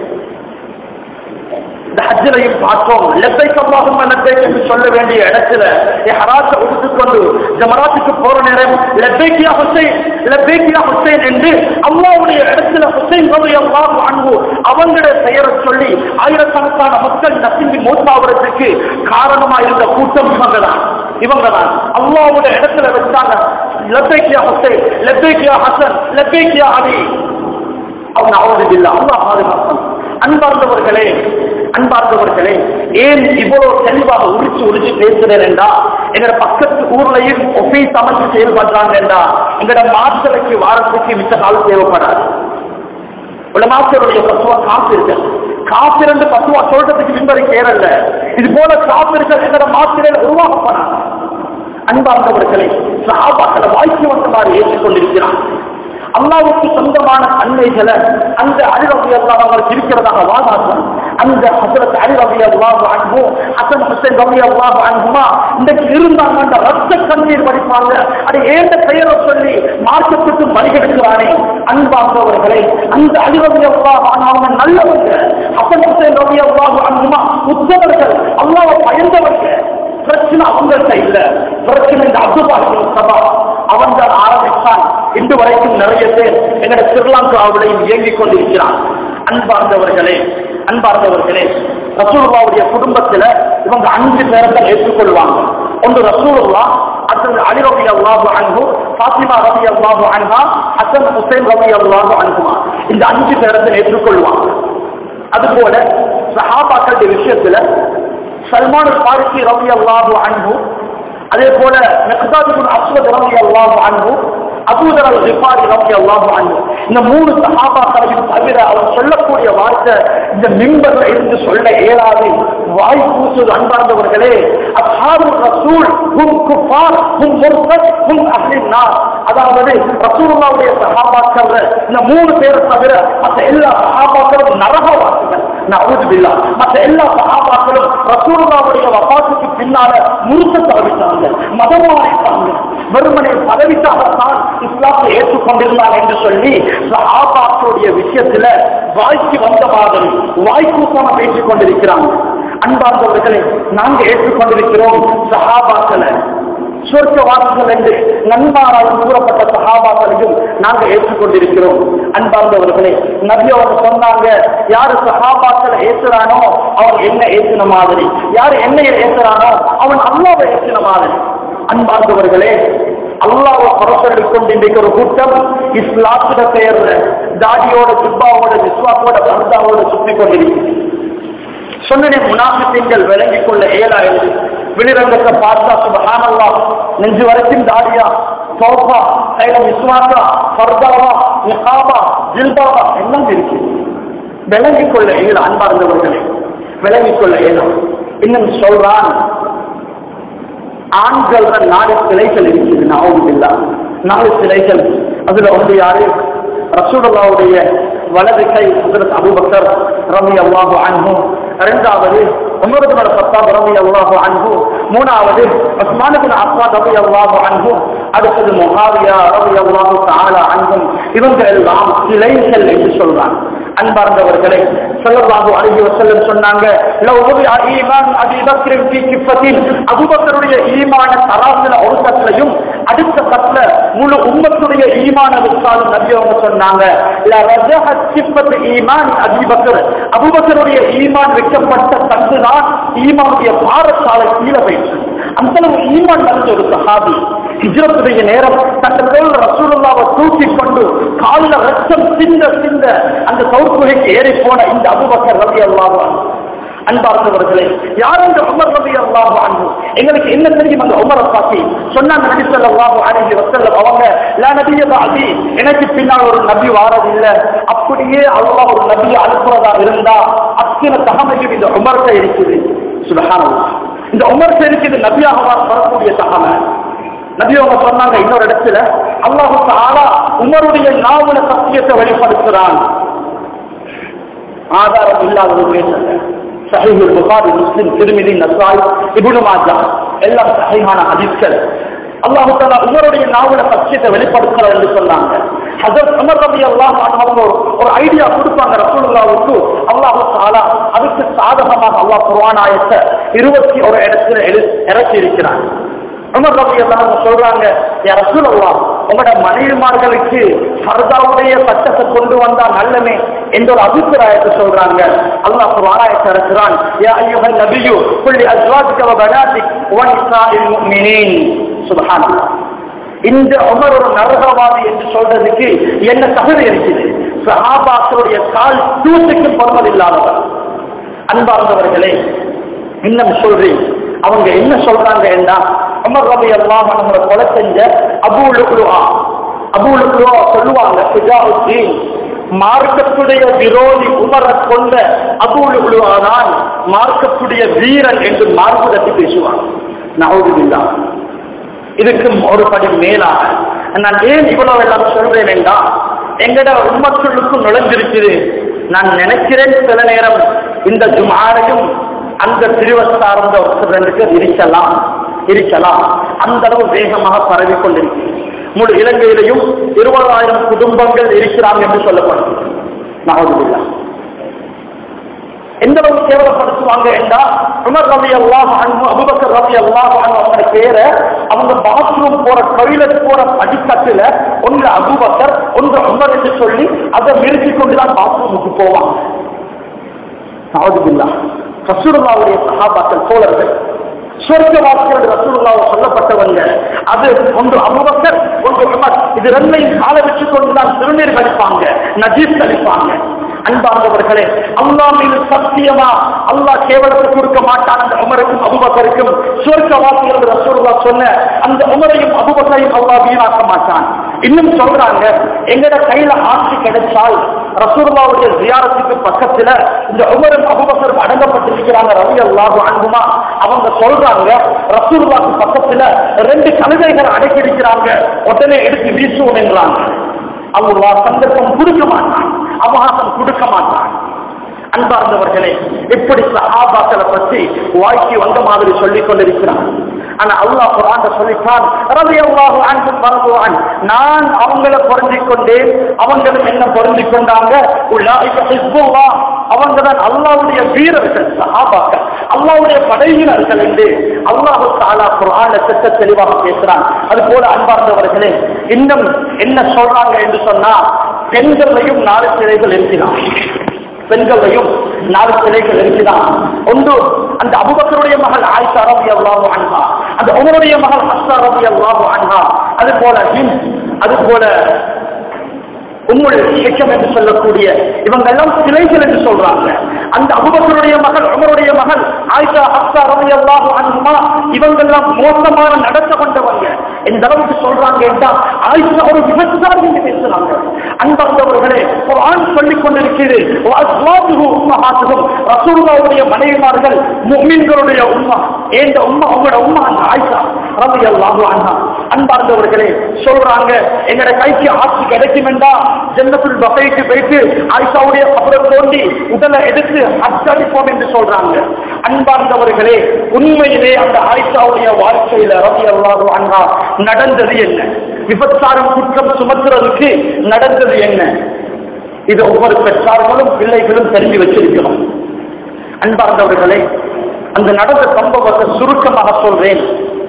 Speaker 3: இந்த ஹஜ்ஜிலையும் பார்த்தோம் லெப்பைக் அல்லாஹும் லெப்பைக் என்று சொல்ல வேண்டிய இடத்துல ஹராச உடுத்துக்கொண்டு ஜமராத்துக்கு போற நேரம் லெப்பைக்கியா ஹுசைன் லெப்பைக்கியா ஹுசைன் என்று அல்லாவுடைய இடத்துல ஹுசைன் ரவி அல்லாஹ் அன்பு அவங்களோட பெயரை சொல்லி ஆயிரக்கணக்கான மக்கள் நசிம்பி மூத்தாவதுக்கு காரணமா இருந்த கூட்டம் இவங்க தான் இவங்க தான் அல்லாவுடைய இடத்துல வச்சாங்க லெப்பைக்கியா ஹுசைன் லெப்பைக்கியா ஹசன் லெப்பைக்கியா அலி அவங்க அவரதில்லை அல்லாஹ் பாதுகாக்கும் அன்பார்ந்தவர்களே அன்பார்ந்தவர்களே ஏன் இவ்வளவு தெளிவாக உரிச்சு உரிச்சு பேசுறேன் என்றா எங்கட பக்கத்து ஊர்லயும் ஒபீஸ் அமைச்சு செயல்படுறாங்க என்றா எங்கட மாற்றலைக்கு வாரத்துக்கு மிச்ச காலம் தேவைப்படாது உலமாக்களுடைய பசுவா காப்பிர்கள் காப்பிரண்டு பசுவா சொல்றதுக்கு மின்பரை கேரல்ல இது போல காப்பிர்கள் எங்கட மாத்திரையில் உருவாக்கப்படாது அன்பார்ந்தவர்களை சஹாபாக்களை வாய்க்கு வந்தமாறு ஏற்றுக்கொண்டிருக்கிறான் அல்லாவுக்கு சொந்தமான தன்மைகளை அந்த அலிரவி அல்லாஹ் அவங்களுக்கு இருக்கிறதாக வாதாடுறாங்க அந்த ஹசரத் அலிரவி அல்லாஹ் அன்பு ஹசன் ஹுசைன் ரவி அல்லாஹ் அன்புமா இன்றைக்கு இருந்தாங்க அந்த ரத்த கண்ணீர் வடிப்பாங்க அது ஏந்த பெயரை சொல்லி மார்க்கத்துக்கு வழிகெடுக்கிறானே அன்பார்ந்தவர்களை அந்த அலிரவி அல்லாஹ் அவங்க நல்லவங்க ஹசன் ஹுசைன் ரவி அல்லாஹ் அன்புமா உத்தவர்கள் அல்லாவை பயந்தவங்க பிரச்சனை அவங்கள்ட்ட இல்ல பிரச்சனை இந்த அப்துல்லாஹின் சபா அவன் தான் ஆரம்பித்தான் இன்று வரைக்கும் நிறைய பேர் எங்கட ஸ்ரீலங்காவிலையும் இயங்கிக் கொண்டிருக்கிறான் அன்பார்ந்தவர்களே அன்பார்ந்தவர்களே ரசூலுல்லாவுடைய குடும்பத்துல இவங்க அஞ்சு பேரத்தை ஏற்றுக்கொள்வாங்க ஒன்று ரசூலுல்லா அடுத்தது அலி ரவி அல்லாஹு அன்பு பாத்திமா ரவி அல்லாஹு அன்ஹா ஹசன் ஹுசைன் ரவி அல்லாஹு அன்புமா இந்த அஞ்சு பேரத்தை ஏற்றுக்கொள்வாங்க அதுபோல சஹாபாக்களுடைய விஷயத்துல சல்மான் பாரிசி ரவி அல்லாஹு அன்பு அதே போல மெக்தாதுபின் அஸ்வத் ரவி அல்லாஹு அன்பு அபூதர் அல் ரிஃபாரி ரவி அல்லாஹு அன்பு இந்த மூணு சஹாபாக்களையும் தவிர அவர் சொல்லக்கூடிய வார்த்தை இந்த மிம்பர்ல இருந்து சொல்ல இயலாது வாய் கூசுவது அன்பார்ந்தவர்களே அஸ்ஹாபு ரசூல் ஹும் குஃபார் ஹும் முர்தத் ஹும் அஹ்லின் நார் அதாவது ரசூலுல்லாவுடைய சஹாபாக்கள் இந்த மூணு பேரை தவிர மற்ற எல்லா சஹாபாக்களும் நரகவாசிகள் நவுது பில்லா மற்ற எல்லா சஹாபாக்களும் ரசூலுல்லாவுடைய வபாத்துக்கு பின்னால முறுக்க தவித்தாங்க மதம் மாறிட்டாங்க வெறுமனை பதவிக்காகத்தான் இஸ்லாத்தை ஏற்றுக்கொண்டிருந்தார் என்று சொல்லி சஹாபாக்களுடைய விஷயத்துல வாய்க்கு வந்த மாதிரி வாய்க்கூட்டமா பேசிக் கொண்டிருக்கிறாங்க அன்பார்ந்தவர்களை நாங்க ஏற்றுக்கொண்டிருக்கிறோம் சஹாபாக்களை சொர்க்கவாசிகள் என்று நன்மாரால் கூறப்பட்ட சஹாபாக்களையும் நாங்க ஏற்றுக்கொண்டிருக்கிறோம் அன்பார்ந்தவர்களே நபி அவங்க சொன்னாங்க யாரு சஹாபாக்களை ஏற்றுறானோ அவன் என்ன ஏற்றின மாதிரி யாரு என்னைய ஏற்றுறானோ அவன் அல்லாவை ஏற்றின மாதிரி அன்பார்ந்தவர்களே அல்லாவை பரசொல்லி கொண்டு இன்றைக்கு ஒரு கூட்டம் இஸ்லாத்திட பெயர்ல தாடியோட ஜிப்பாவோட விஸ்வாக்கோட பர்தாவோட சுற்றி கொண்டிருக்கிறது சொன்னனே முனாஃபித்தீன்கள் விளங்கிக் கொள்ள இயலாயிரு வெளிரங்கத்தை பார்த்தா சுபஹானல்லா நெஞ்சு வரைக்கும் தாடியா சோஃபா கையில விஸ்வாக்கா பர்தாவா நிகாபா ஜில்பாவா எல்லாம் இருக்கு விளங்கிக் கொள்ள இயல அன்பார்ந்தவர்களே விளங்கிக் கொள்ள இயலும் இன்னும் சொல்றான் ஆண்கள் நாலு சிலைகள் இருக்குது நாவுமில்லா நாலு சிலைகள் அதுல ஒன்று யாரு ரசூலுல்லாவுடைய வலது கை ஹஜரத் அபூபக்கர் ரவி அல்லாஹு அன்ஹு இரண்டாவது உமர் பின் கத்தாப் ரவி அல்லாஹு அன்ஹு மூணாவது உஸ்மான் பின் அஃபான் ரவி அல்லாஹு அன்ஹு அடுத்தது முஹாவியா ரவி அல்லாஹு தஆலா அன்ஹும் இவங்க எல்லாம் சிலைகள் என்று சொல்றாங்க அன்பார்ந்தவர்களே ஸல்லல்லாஹு அலைஹி வஸல்லம் சொன்னாங்க லவ் உபியா ஈமான் அபீ பக்ர் ஃபீ கிஃபத்தின் அபூபக்கருடைய ஈமான தராசுல ஒரு தட்டுலையும் அடுத்த தட்டுல முழு உம்மத்துடைய ஈமான விசாலும் நபி அவங்க சொன்னாங்க ல ரஜஹத் கிஃபத் ஈமான் அபீ பக்ர் அபூபக்கருடைய ஈமான் வைக்கப்பட்ட தட்டு தான் ஈமானுடைய பாரசாலை கீழே போயிடுச்சு அந்த அளவு ஈமான் நிறைஞ்ச ஒரு சஹாபி ஹிஜ்ரத்துடைய நேரம் தன் தோல் ரசூலுல்லாவை தூக்கி கொண்டு காலில் ரத்தம் சிந்த சிந்த அந்த சவுக்குகைக்கு ஏறி போன இந்த அபுபக்கர் ரவி அல்லாஹ் அன்பார்ந்தவர்களே யார் இந்த உமர் ரவி அல்லாஹ் அன்பு எங்களுக்கு என்ன தெரியும் அந்த உமரை பார்த்து சொன்னாங்க நபி ஸல்லல்லாஹு அலைஹி வஸல்லம் அவங்க லா நபிய பாதி எனக்கு பின்னால் ஒரு நபி வாரது இல்ல அப்படியே அல்லாஹ் ஒரு நபியை அனுப்புறதா இருந்தா அத்தனை தகமையும் இந்த உமர்கிட்ட இருக்குது சுபஹானல்லாஹ் இந்த உமர்கிட்ட இருக்குது நபியாக வர- வரக்கூடிய தகமை நபி அவங்க சொன்னாங்க இன்னொரு இடத்துல அல்லாஹு தாலா உமருடைய நாவல சத்தியத்தை வெளிப்படுத்துறான் ஆதாரம் இல்லாதது பேசுங்க சஹீஹுல் புகாரி முஸ்லிம் திருமிதி நசாய் இப்னு மாஜா எல்லாம் சஹீஹான ஹதீஸ்கள் அல்லாஹு தாலா உமருடைய நாவல சத்தியத்தை வெளிப்படுத்துறார் என்று சொன்னாங்க ஹஜரத் உமர் ரபி அல்லாஹ் அவங்க ஒரு- ஒரு ஐடியா கொடுப்பாங்க ரசூலுல்லாவுக்கு அல்லாஹு தாலா அதுக்கு சாதகமாக அல்லாஹ் குர்ஆனாயத்தை இருபத்தி ஒரு இடத்துல எழு- இறக்கி இருக்கிறான் உமர் ரபி அல்லாஹ் சொல்றாங்க யா ரசூலல்லாஹ் உங்களோட மனைவிமார்களுக்கு ஃபர்தாவுடைய சட்டத்தை கொண்டு வந்தா நல்லமே என்ற ஒரு அபிப்பிராயத்தை சொல்றாங்க அல்லாஹ் குர்ஆனாயத்தை இறக்குறான் யா அய்யுஹன் நபியு குல்லி அஸ்வாஜிக வ பனாதிக் வ நிசாஇல் முஃமினீன் சுப்ஹானல்லாஹ் இந்த உமர் ஒரு நரகவாதி என்று சொல்றதுக்கு என்ன தகுதி இருக்குது சஹாபாக்களுடைய கால் தூசுக்கு பருவதில்லாதவர் அன்பார்ந்தவர்களே இன்னும் சொல்றேன் அவங்க என்ன சொல்றாங்க என்றா உமர் ரபி அல்லாஹ் நம்மளை கொலை செஞ்ச அபூ லுக்லுஆ அபூ லுக்லுஆ சொல்லுவாங்க சுஜாவுத்தீன் மார்க்கத்துடைய விரோதி உமரை கொண்ட அபூ லுக்லுஆ தான் மார்க்கத்துடைய வீரன் என்று மார்க்கு தட்டி பேசுவாங்க நவுதுபில்லா இதுக்கு ஒரு படி மேலாக நான் ஏன் இவ்வளவு எல்லாம் சொல்றேன் என்றா எங்கட உம்மத்துள்ளுக்கும் நுழைஞ்சிருக்குது நான் நினைக்கிறேன் சில நேரம் இந்த ஜுமாரையும் அந்த பிரிவை சார்ந்த ஒருத்தருக்கு இருக்கலாம் இருக்கலாம் அந்த அளவு வேகமாக பரவி கொண்டிருக்கிறது முழு இலங்கையிலையும் இருபதாயிரம் குடும்பங்கள் இருக்கிறாங்க என்று சொல்லப்படும் நவதுல்லா எந்த அளவு கேவலப்படுத்துவாங்க என்றா உமர் ரவி அல்லாஹ் அன்பு அபுபக்கர் ரவி அல்லாஹ் அவங்க பேரை அவங்க பாத்ரூம் போற டொய்லெட் போற படிக்கட்டுல ஒன்று அபுபக்கர் ஒன்று உமர் என்று சொல்லி அதை நிறுத்தி கொண்டுதான் பாத்ரூமுக்கு போவாங்க சாவதுபில்லா ரசூலுல்லாவுடைய சஹாபாக்கள் தோழர்கள் சொர்க்கவாசிகள் ரசூலுல்லாவை சொல்லப்பட்டவங்க அது ஒன்று அபுபக்கர் ஒன்று உமர் இது ரெண்டையும் கால வச்சு கொண்டுதான் திருநீர் கழிப்பாங்க நஜீஸ் கழிப்பாங்க அன்பார்ந்தவர்களே அல்லாஹ் மீது சத்தியமா அல்லாஹ் கேவலத்தை கொடுக்க மாட்டான் அந்த உமருக்கும் அபுபக்கருக்கும் சொர்க்கவாசிகள் ரசூலுல்லா சொன்ன அந்த உமரையும் அபுபக்கரையும் அல்லாஹ் வீணாக்க மாட்டான் இன்னும் சொல்றாங்க எங்கட கையில ஆட்சி கிடைச்சால் ரசூலுல்லாவுடைய ஜியாரத்துக்கு பக்கத்துல இந்த உமரும் அபுபக்கரும் அடங்கப்பட்டிருக்கிறாங்க ரவி அல்லாஹு அன்புமா அவங்க சொல்றாங்க ரசூலுல்லாக்கு பக்கத்துல ரெண்டு கழுதைகள் அடக்கியிருக்கிறாங்க உடனே எடுத்து வீசுவோம் என்றாங்க அல்லாஹ் சந்தர்ப்பம் கொடுக்க மாட்டான் அவகாசம் கொடுக்க மாட்டான் அன்பார்ந்தவர்களே இப்படி சஹாபாக்களை பற்றி வாய்க்கு வந்த மாதிரி சொல்லிக் கொண்டிருக்கிறான் ஆனா அல்லாஹ் குரான் சொல்லிட்டான் ரவி அல்லாஹு அன்பும் பரவுவான் நான் அவங்கள பொருந்திக் கொண்டேன் அவங்களும் என்ன பொருந்திக் கொண்டாங்க உல்லாஹிக ஹிஸ்புல்லாஹ் அவங்க தான் அல்லாவுடைய வீரர்கள் சஹாபாக்கள் அல்லாவுடைய படையினர்கள் என்று அல்லாஹு தாலா குரான திட்ட தெளிவாக பேசுறான் அது போல அன்பார்ந்தவர்களே இன்னும் என்ன சொல்றாங்க என்று சொன்னா பெண்களையும் நாலு சிலைகள் இருக்கிறான் பெண்களையும் நாலு சிலைகள் இருக்கிறான் ஒன்று அந்த அபுபக்கருடைய மகள் ஆயிஷா ரவி அல்லாஹு அன்ஹா அந்த உமருடைய மகள் ஹஸ்ஸா ரவி அல்லாஹு அன்ஹா அது போல ஹிந்த் அது போல உம்முடைய இயக்கம் என்று சொல்லக்கூடிய இவங்க எல்லாம் சிலைகள் என்று சொல்றாங்க அந்த அபுபக்கருடைய மகள் உமருடைய மகள் ஆயிஷா ஹஸ்ஸா ரவி அல்லாஹு அன்ஹா இவங்க எல்லாம் மோசமான நடத்த கொண்டவங்க எந்த அளவுக்கு சொல்றாங்க என்றால் ஆயிஷா ஒரு விபச்சாரி என்று பேசுறாங்க அன்பர்களே ஒரு ஆண் சொல்லிக் கொண்டிருக்கிறது ரசூலுல்லாவுடைய மனைவிமார்கள் முக்மீன்களுடைய உம்மா ஏந்த உம்மா உங்களோட உம்மா அந்த ஆயிஷா ரவி அல்லாஹு அன்ஹா அன்பார்ந்தவர்களே சொல்றாங்க எங்கட கைக்கு ஆட்சி கிடைக்கும் என்றா ஜன்னத்துல் பகைக்கு போயிட்டு ஆயிஷாவுடைய அப்புறம் தோண்டி உடலை எடுத்து அச்சடிப்போம் என்று சொல்றாங்க அன்பார்ந்தவர்களே உண்மையிலே அந்த ஆயிஷாவுடைய வாழ்க்கையில ரவி அல்லாஹு அன்ஹா நடந்தது என்ன விபச்சாரம் குற்றம் சுமத்துறதுக்கு நடந்தது என்ன இது ஒவ்வொரு பெற்றார்களும் பிள்ளைகளும் தெரிஞ்சு வச்சிருக்கிறோம் அன்பார்ந்தவர்களே அந்த நடந்த சம்பவத்தை சுருக்கமாக சொல்றேன்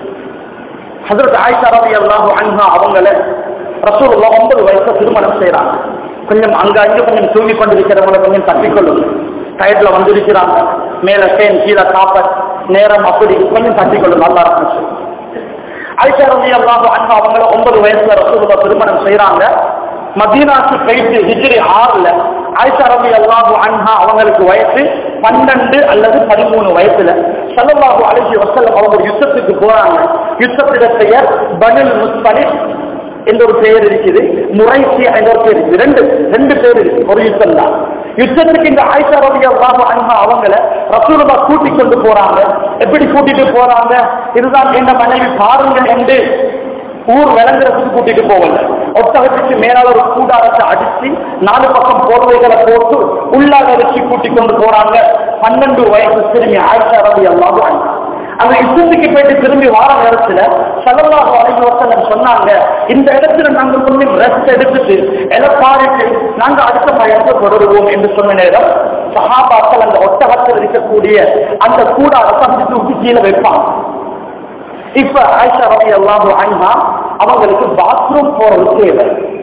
Speaker 3: ஹசரத் ஆயிஷா ரவி அல்லாஹு அன்ஹா அவங்கள ரசூலுல்லா ஒன்பது வயசுல திருமணம் செய்யறாங்க கொஞ்சம் அங்க அங்க கொஞ்சம் தூங்கி கொண்டிருக்கிறவங்களை கொஞ்சம் தட்டிக்கொள்ளுங்க டயர்ல வந்திருக்கிறாங்க மேல பேன் கீழே காப்பர் நேரம் அப்படி கொஞ்சம் தட்டிக்கொள்ளுங்க நல்லா இருக்கும் ஆயிஷா ரவி அல்லாஹு அன்ஹா அவங்கள ஒன்பது வயசுல ரசூலுல்லா திருமணம் செய்யறாங்க மதீனாக்கு போயிட்டு ஹிஜ்ரி ஆறுல ஆயிஷா ரபி அல்லாஹு அன்ஹா அவங்களுக்கு வயசு பன்னெண்டு அல்லது பதிமூணு வயசுல சல்லல்லாஹு அலைஹி வஸல்லம் அவங்க ஒரு யுத்தத்துக்கு போறாங்க யுத்தத்திட பெயர் பனில் முஸ்பலிப் என்ற ஒரு பெயர் இருக்குது முறைசி என்ற ஒரு பேர் இருக்குது ரெண்டு ரெண்டு பேர் இருக்கு ஒரு யுத்தம் தான் யுத்தத்துக்கு இந்த ஆயிஷா ரபி அல்லாஹு அன்ஹா அவங்கள ரசூலுல்லா கூட்டி கொண்டு போறாங்க எப்படி கூட்டிட்டு போறாங்க இதுதான் என்ன மனைவி பாருங்க என்று ஊர் விளங்குறதுக்கு கூட்டிட்டு போகல ஒட்டகத்துக்கு மேலால ஒரு கூடாரத்தை அடிச்சு நாலு பக்கம் போர்வைகளை போட்டு உள்ளாக வச்சு கூட்டி கொண்டு போறாங்க பன்னெண்டு வயசு திரும்பி ஆயிஷா ரவி அல்லாஹ் அந்த யுத்தத்துக்கு போயிட்டு திரும்பி வார நேரத்துல சலல்லாஹு அலைஹி வஸல்லம் சொன்னாங்க இந்த இடத்துல நாங்க கொஞ்சம் ரெஸ்ட் எடுத்துட்டு எலப்பாரிட்டு நாங்க அடுத்த பயணத்தை தொடருவோம் என்று சொன்ன நேரம் சஹாபாக்கள் அந்த ஒட்டகத்தில் இருக்கக்கூடிய அந்த கூடாரத்தை அந்த தூக்கி கீழே வைப்பாங்க இப்ப ஆயிஷா ரவி அல்லாஹு அன்ஹா அவங்களுக்கு பாத்ரூம் போறது தேவை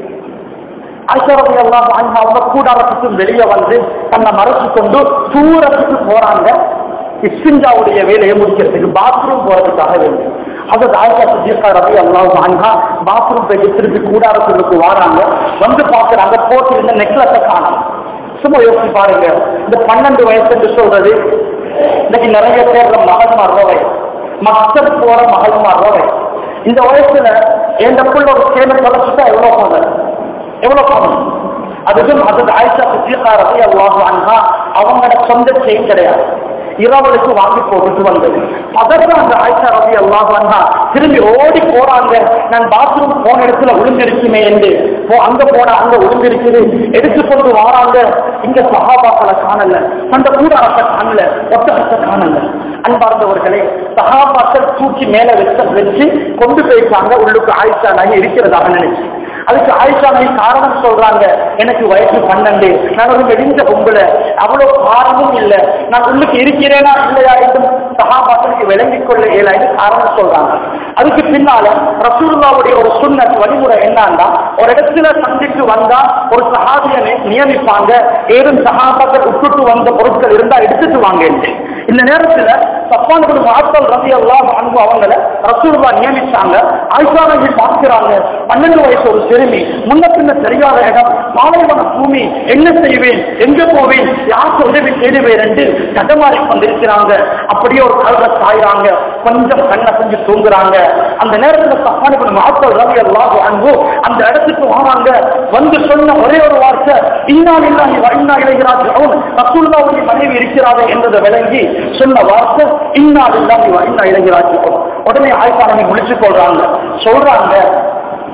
Speaker 3: ஆயிஷா ரவி அல்லாஹு அன்ஹா அவங்க கூடாரத்துக்கு வெளியே வந்து தன்னை மறைச்சு கொண்டு தூரத்துக்கு போறாங்க இஸ்பிஞ்சாவுடைய வேலையை முடிக்கிறதுக்கு பாத்ரூம் போறதுக்காக வேண்டும் அதாவது ஆயிஷா சுஜிகா ரவி அல்லாஹு அன்ஹா பாத்ரூம் போயிட்டு திருப்பி கூடாரத்துக்கு வராங்க வந்து பார்க்கறாங்க போட்டு இருந்த நெக்லஸை காணும் சும்மா யோசிச்சு பாருங்க இந்த பன்னெண்டு வயசு என்று சொல்றது இன்னைக்கு நிறைய பேர் மகன்மார் வயசு மக்கள் போற மகள்மார் வயசு இந்த வயசுல எந்த புள்ள ஒரு சேலை தொலைச்சுட்டா எவ்வளவு போனது எவ்வளவு போனது அதுக்கும் அது ஆயிஷா சுத்தியக்கா ரவி அல்லாஹு அன்ஹா அவங்களோட சொந்த செயின் கிடையாது இரவலுக்கு வாங்கி போட்டுட்டு வந்தது அதற்கு அந்த ஆயிஷா ரவி அல்லாஹ் அன்ஹா திரும்பி ஓடி போறாங்க நான் பாத்ரூம் போன இடத்துல விழுந்திருக்குமே என்று போ அங்க போன அங்க விழுந்திருக்குது எடுத்துக்கொண்டு வாராங்க இங்க சகாபாக்களை காணல அந்த கூடாரத்தை காணல ஒட்டகத்தை காணல அன்பார்ந்தவர்களே சகாபாக்கள் தூக்கி மேல வச்ச வச்சு கொண்டு போயிட்டாங்க உள்ளுக்கு ஆயிஷா நாங்க இருக்கிறதாக நினைச்சு அதுக்கு ஆயிஷா நாய் காரணம் சொல்றாங்க எனக்கு வயசு பன்னெண்டு நான் ஒரு வெடிஞ்ச பொம்புல அவ்வளவு காரணமும் இல்லை நான் உள்ளுக்கு இருக்கிறேனா இல்லையா என்றும் சகாபாக்களுக்கு விளங்கிக் கொள்ள இயலாது காரணம் சொல்றாங்க அதுக்கு பின்னால ரசூலுல்லாவுடைய ஒரு சுண்ணத் வழிமுறை என்னன்னா ஒரு இடத்துல சந்தித்து வந்தா ஒரு சஹாபியனை நியமிப்பாங்க ஏதும் சகாபாக்கள் விட்டுட்டு வந்த பொருட்கள் இருந்தா எடுத்துட்டு வாங்க என்று. இந்த நேரத்துல சப்பானுக்கு மாத்தல் ரவி அல்லாஹ் அன்பு அவங்கள ரசூலுல்லா நியமிச்சாங்க ஆயிஷா நபி பார்க்கிறாங்க பன்னெண்டு வயசு ஒரு சிறுமி முன்ன பின்ன தெரியாத இடம் பாலைவன பூமி என்ன செய்வேன் எங்க போவேன் யாருக்கு உதவி தேடுவேன் என்று தடமாறி கொண்டிருக்கிறாங்க அப்படியே ஒரு கல்வ சாயிறாங்க கொஞ்சம் கண்ணை செஞ்சு தூங்குறாங்க அந்த நேரத்துல சப்பானுக்கு மாத்தல் ரவி அல்லாஹ் அன்பு அந்த இடத்துக்கு வராங்க வந்து சொன்ன ஒரே ஒரு வார்த்தை இன்னா இல்லாஹி வ இன்னா இலைஹி ராஜிஊன் ரசூலுல்லாஹ்வுடைய மனைவி இருக்கிறாரே என்பதை விளங்கி சொன்ன வார்த்தை இன்னா இல்லாஹி வ இன்னா இலைஹி ராஜிஊன் உடனே ஆயிஷா நபி முடிச்சு கொள்றாங்க சொல்றாங்க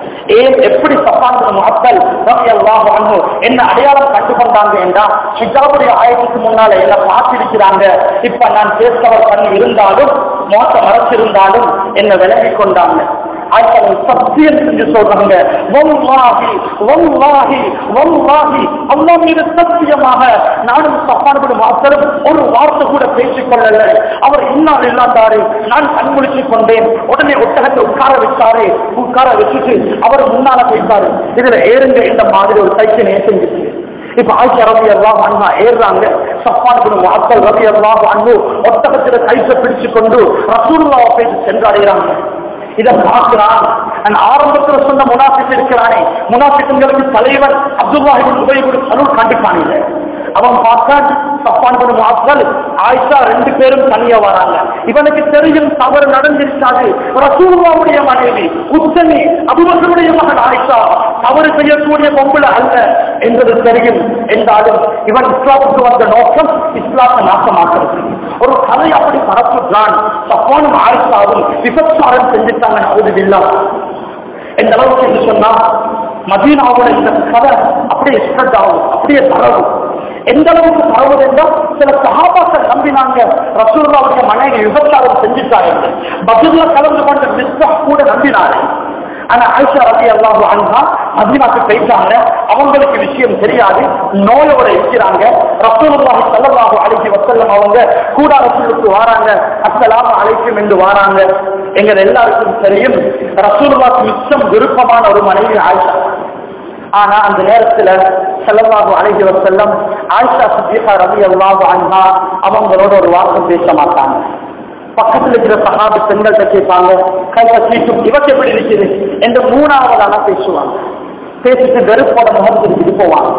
Speaker 3: ஏன் எப்படி சப்பான் மக்கள் ரலியல்லாஹு அன்ஹு என்ன அடையாளம் கண்டு கொண்டாங்க என்றா ஹிஜாபுடைய ஆயத்துக்கு முன்னால என்ன பார்த்திருக்கிறாங்க இப்ப நான் பேசவர் பண்ணி இருந்தாலும் மோச மறைச்சிருந்தாலும் என்ன விலகி கொண்டாங்க ஆட்களை சத்தியம் செஞ்சு சொல்றாங்க வல்லாஹி வல்லாஹி வல்லாஹி அல்லாஹ் மீது சத்தியமாக நானும் சப்பானபடி மாத்திரம் ஒரு வார்த்தை கூட பேசிக் கொள்ளல அவர் இன்னார் இல்லாதாரு நான் கண்முழிச்சு கொண்டேன் உடனே ஒட்டகத்தை உட்கார வச்சாரு உட்கார வச்சுட்டு அவர் முன்னால போயிட்டாரு இதுல ஏறுங்க இந்த மாதிரி ஒரு கைக்கு செஞ்சுச்சு இப்ப ஆயிஷா ரவி எல்லாம் அண்ணா ஏறுறாங்க சப்பானுக்கு வாக்கள் ரவி எல்லாம் அன்பு ஒட்டகத்தில கைத்தை பிடிச்சு கொண்டு ரசூல்லாவை போய் சென்றடைகிறாங்க இதை பார்க்கிறான் நான் ஆரம்பத்துல சொன்ன முனாஃபிக் இருக்கிறானே முனாஃபிக்குங்களுக்கு தலைவன் அப்துல்லாஹிபின் உபயோக சலூர் கண்டிப்பானில்லை அவன் பார்த்தான் சப்பான் பண்ணும் ஆட்கள் ஆயிஷா ரெண்டு பேரும் தனியா வராங்க இவனுக்கு தெரியும் தவறு நடந்திருக்காது ரசூலுல்லாவுடைய மனைவி உத்தமி அபுபக்கருடைய மகன் ஆயிஷா தவறு செய்யக்கூடிய பொம்பளை அல்ல என்பது தெரியும் என்றாலும் இவன் இஸ்லாத்துக்கு வந்த நோக்கம் இஸ்லாத்தை நாசமாக்குறது ஒரு கதை அப்படி பரப்புகிறான் சப்பானும் ஆயிஷாவும் விபச்சாரம் செஞ்சுட்டாங்க நவுதுவில்லா எந்த அளவுக்கு என்று சொன்னா மதீனாவோட இந்த கதை அப்படியே ஸ்ப்ரெட் ஆகும் அப்படியே பரவும் எந்த அளவுக்கு பரவுது என்றால் சில சகாபாக்கள் நம்பினாங்க ரசூல்லாவுடைய மனைவி விபச்சாரம் செஞ்சுட்டாங்க பதில கலந்து கொண்ட மிஸ்டா கூட நம்பினாரு ஆனா ஆயிஷா ரவி அல்லாஹு அன்ஹா மதீனாக்கு போயிட்டாங்க அவங்களுக்கு விஷயம் தெரியாது நோயோட இருக்கிறாங்க ரசூலுல்லாஹி ஸல்லல்லாஹு அலைஹி வஸல்லம் அவங்க கூடாரத்துக்கு வராங்க அஸ்ஸலாமு அலைக்கும் என்று வராங்க எங்க எல்லாருக்கும் தெரியும் ரசூலுல்லாஹ்க்கு மிச்சம் விருப்பமான ஒரு மனைவி ஆயிஷா ஆனா அந்த நேரத்துல ஸல்லல்லாஹு அலைஹி வஸல்லம் ஆயிஷா சித்திகா ரலியல்லாஹு அன்ஹா அவங்களோட ஒரு வார்த்தை பேச மாட்டாங்க பக்கத்துல இருக்கிற சகாபி பெண்கள்கிட்ட கேட்பாங்க கை கட்டிட்டும் இவக்கு எப்படி இருக்குது என்று மூணாவதான பேசுவாங்க பேசிட்டு வெறுப்போட முகம் திருப்பிட்டு போவாங்க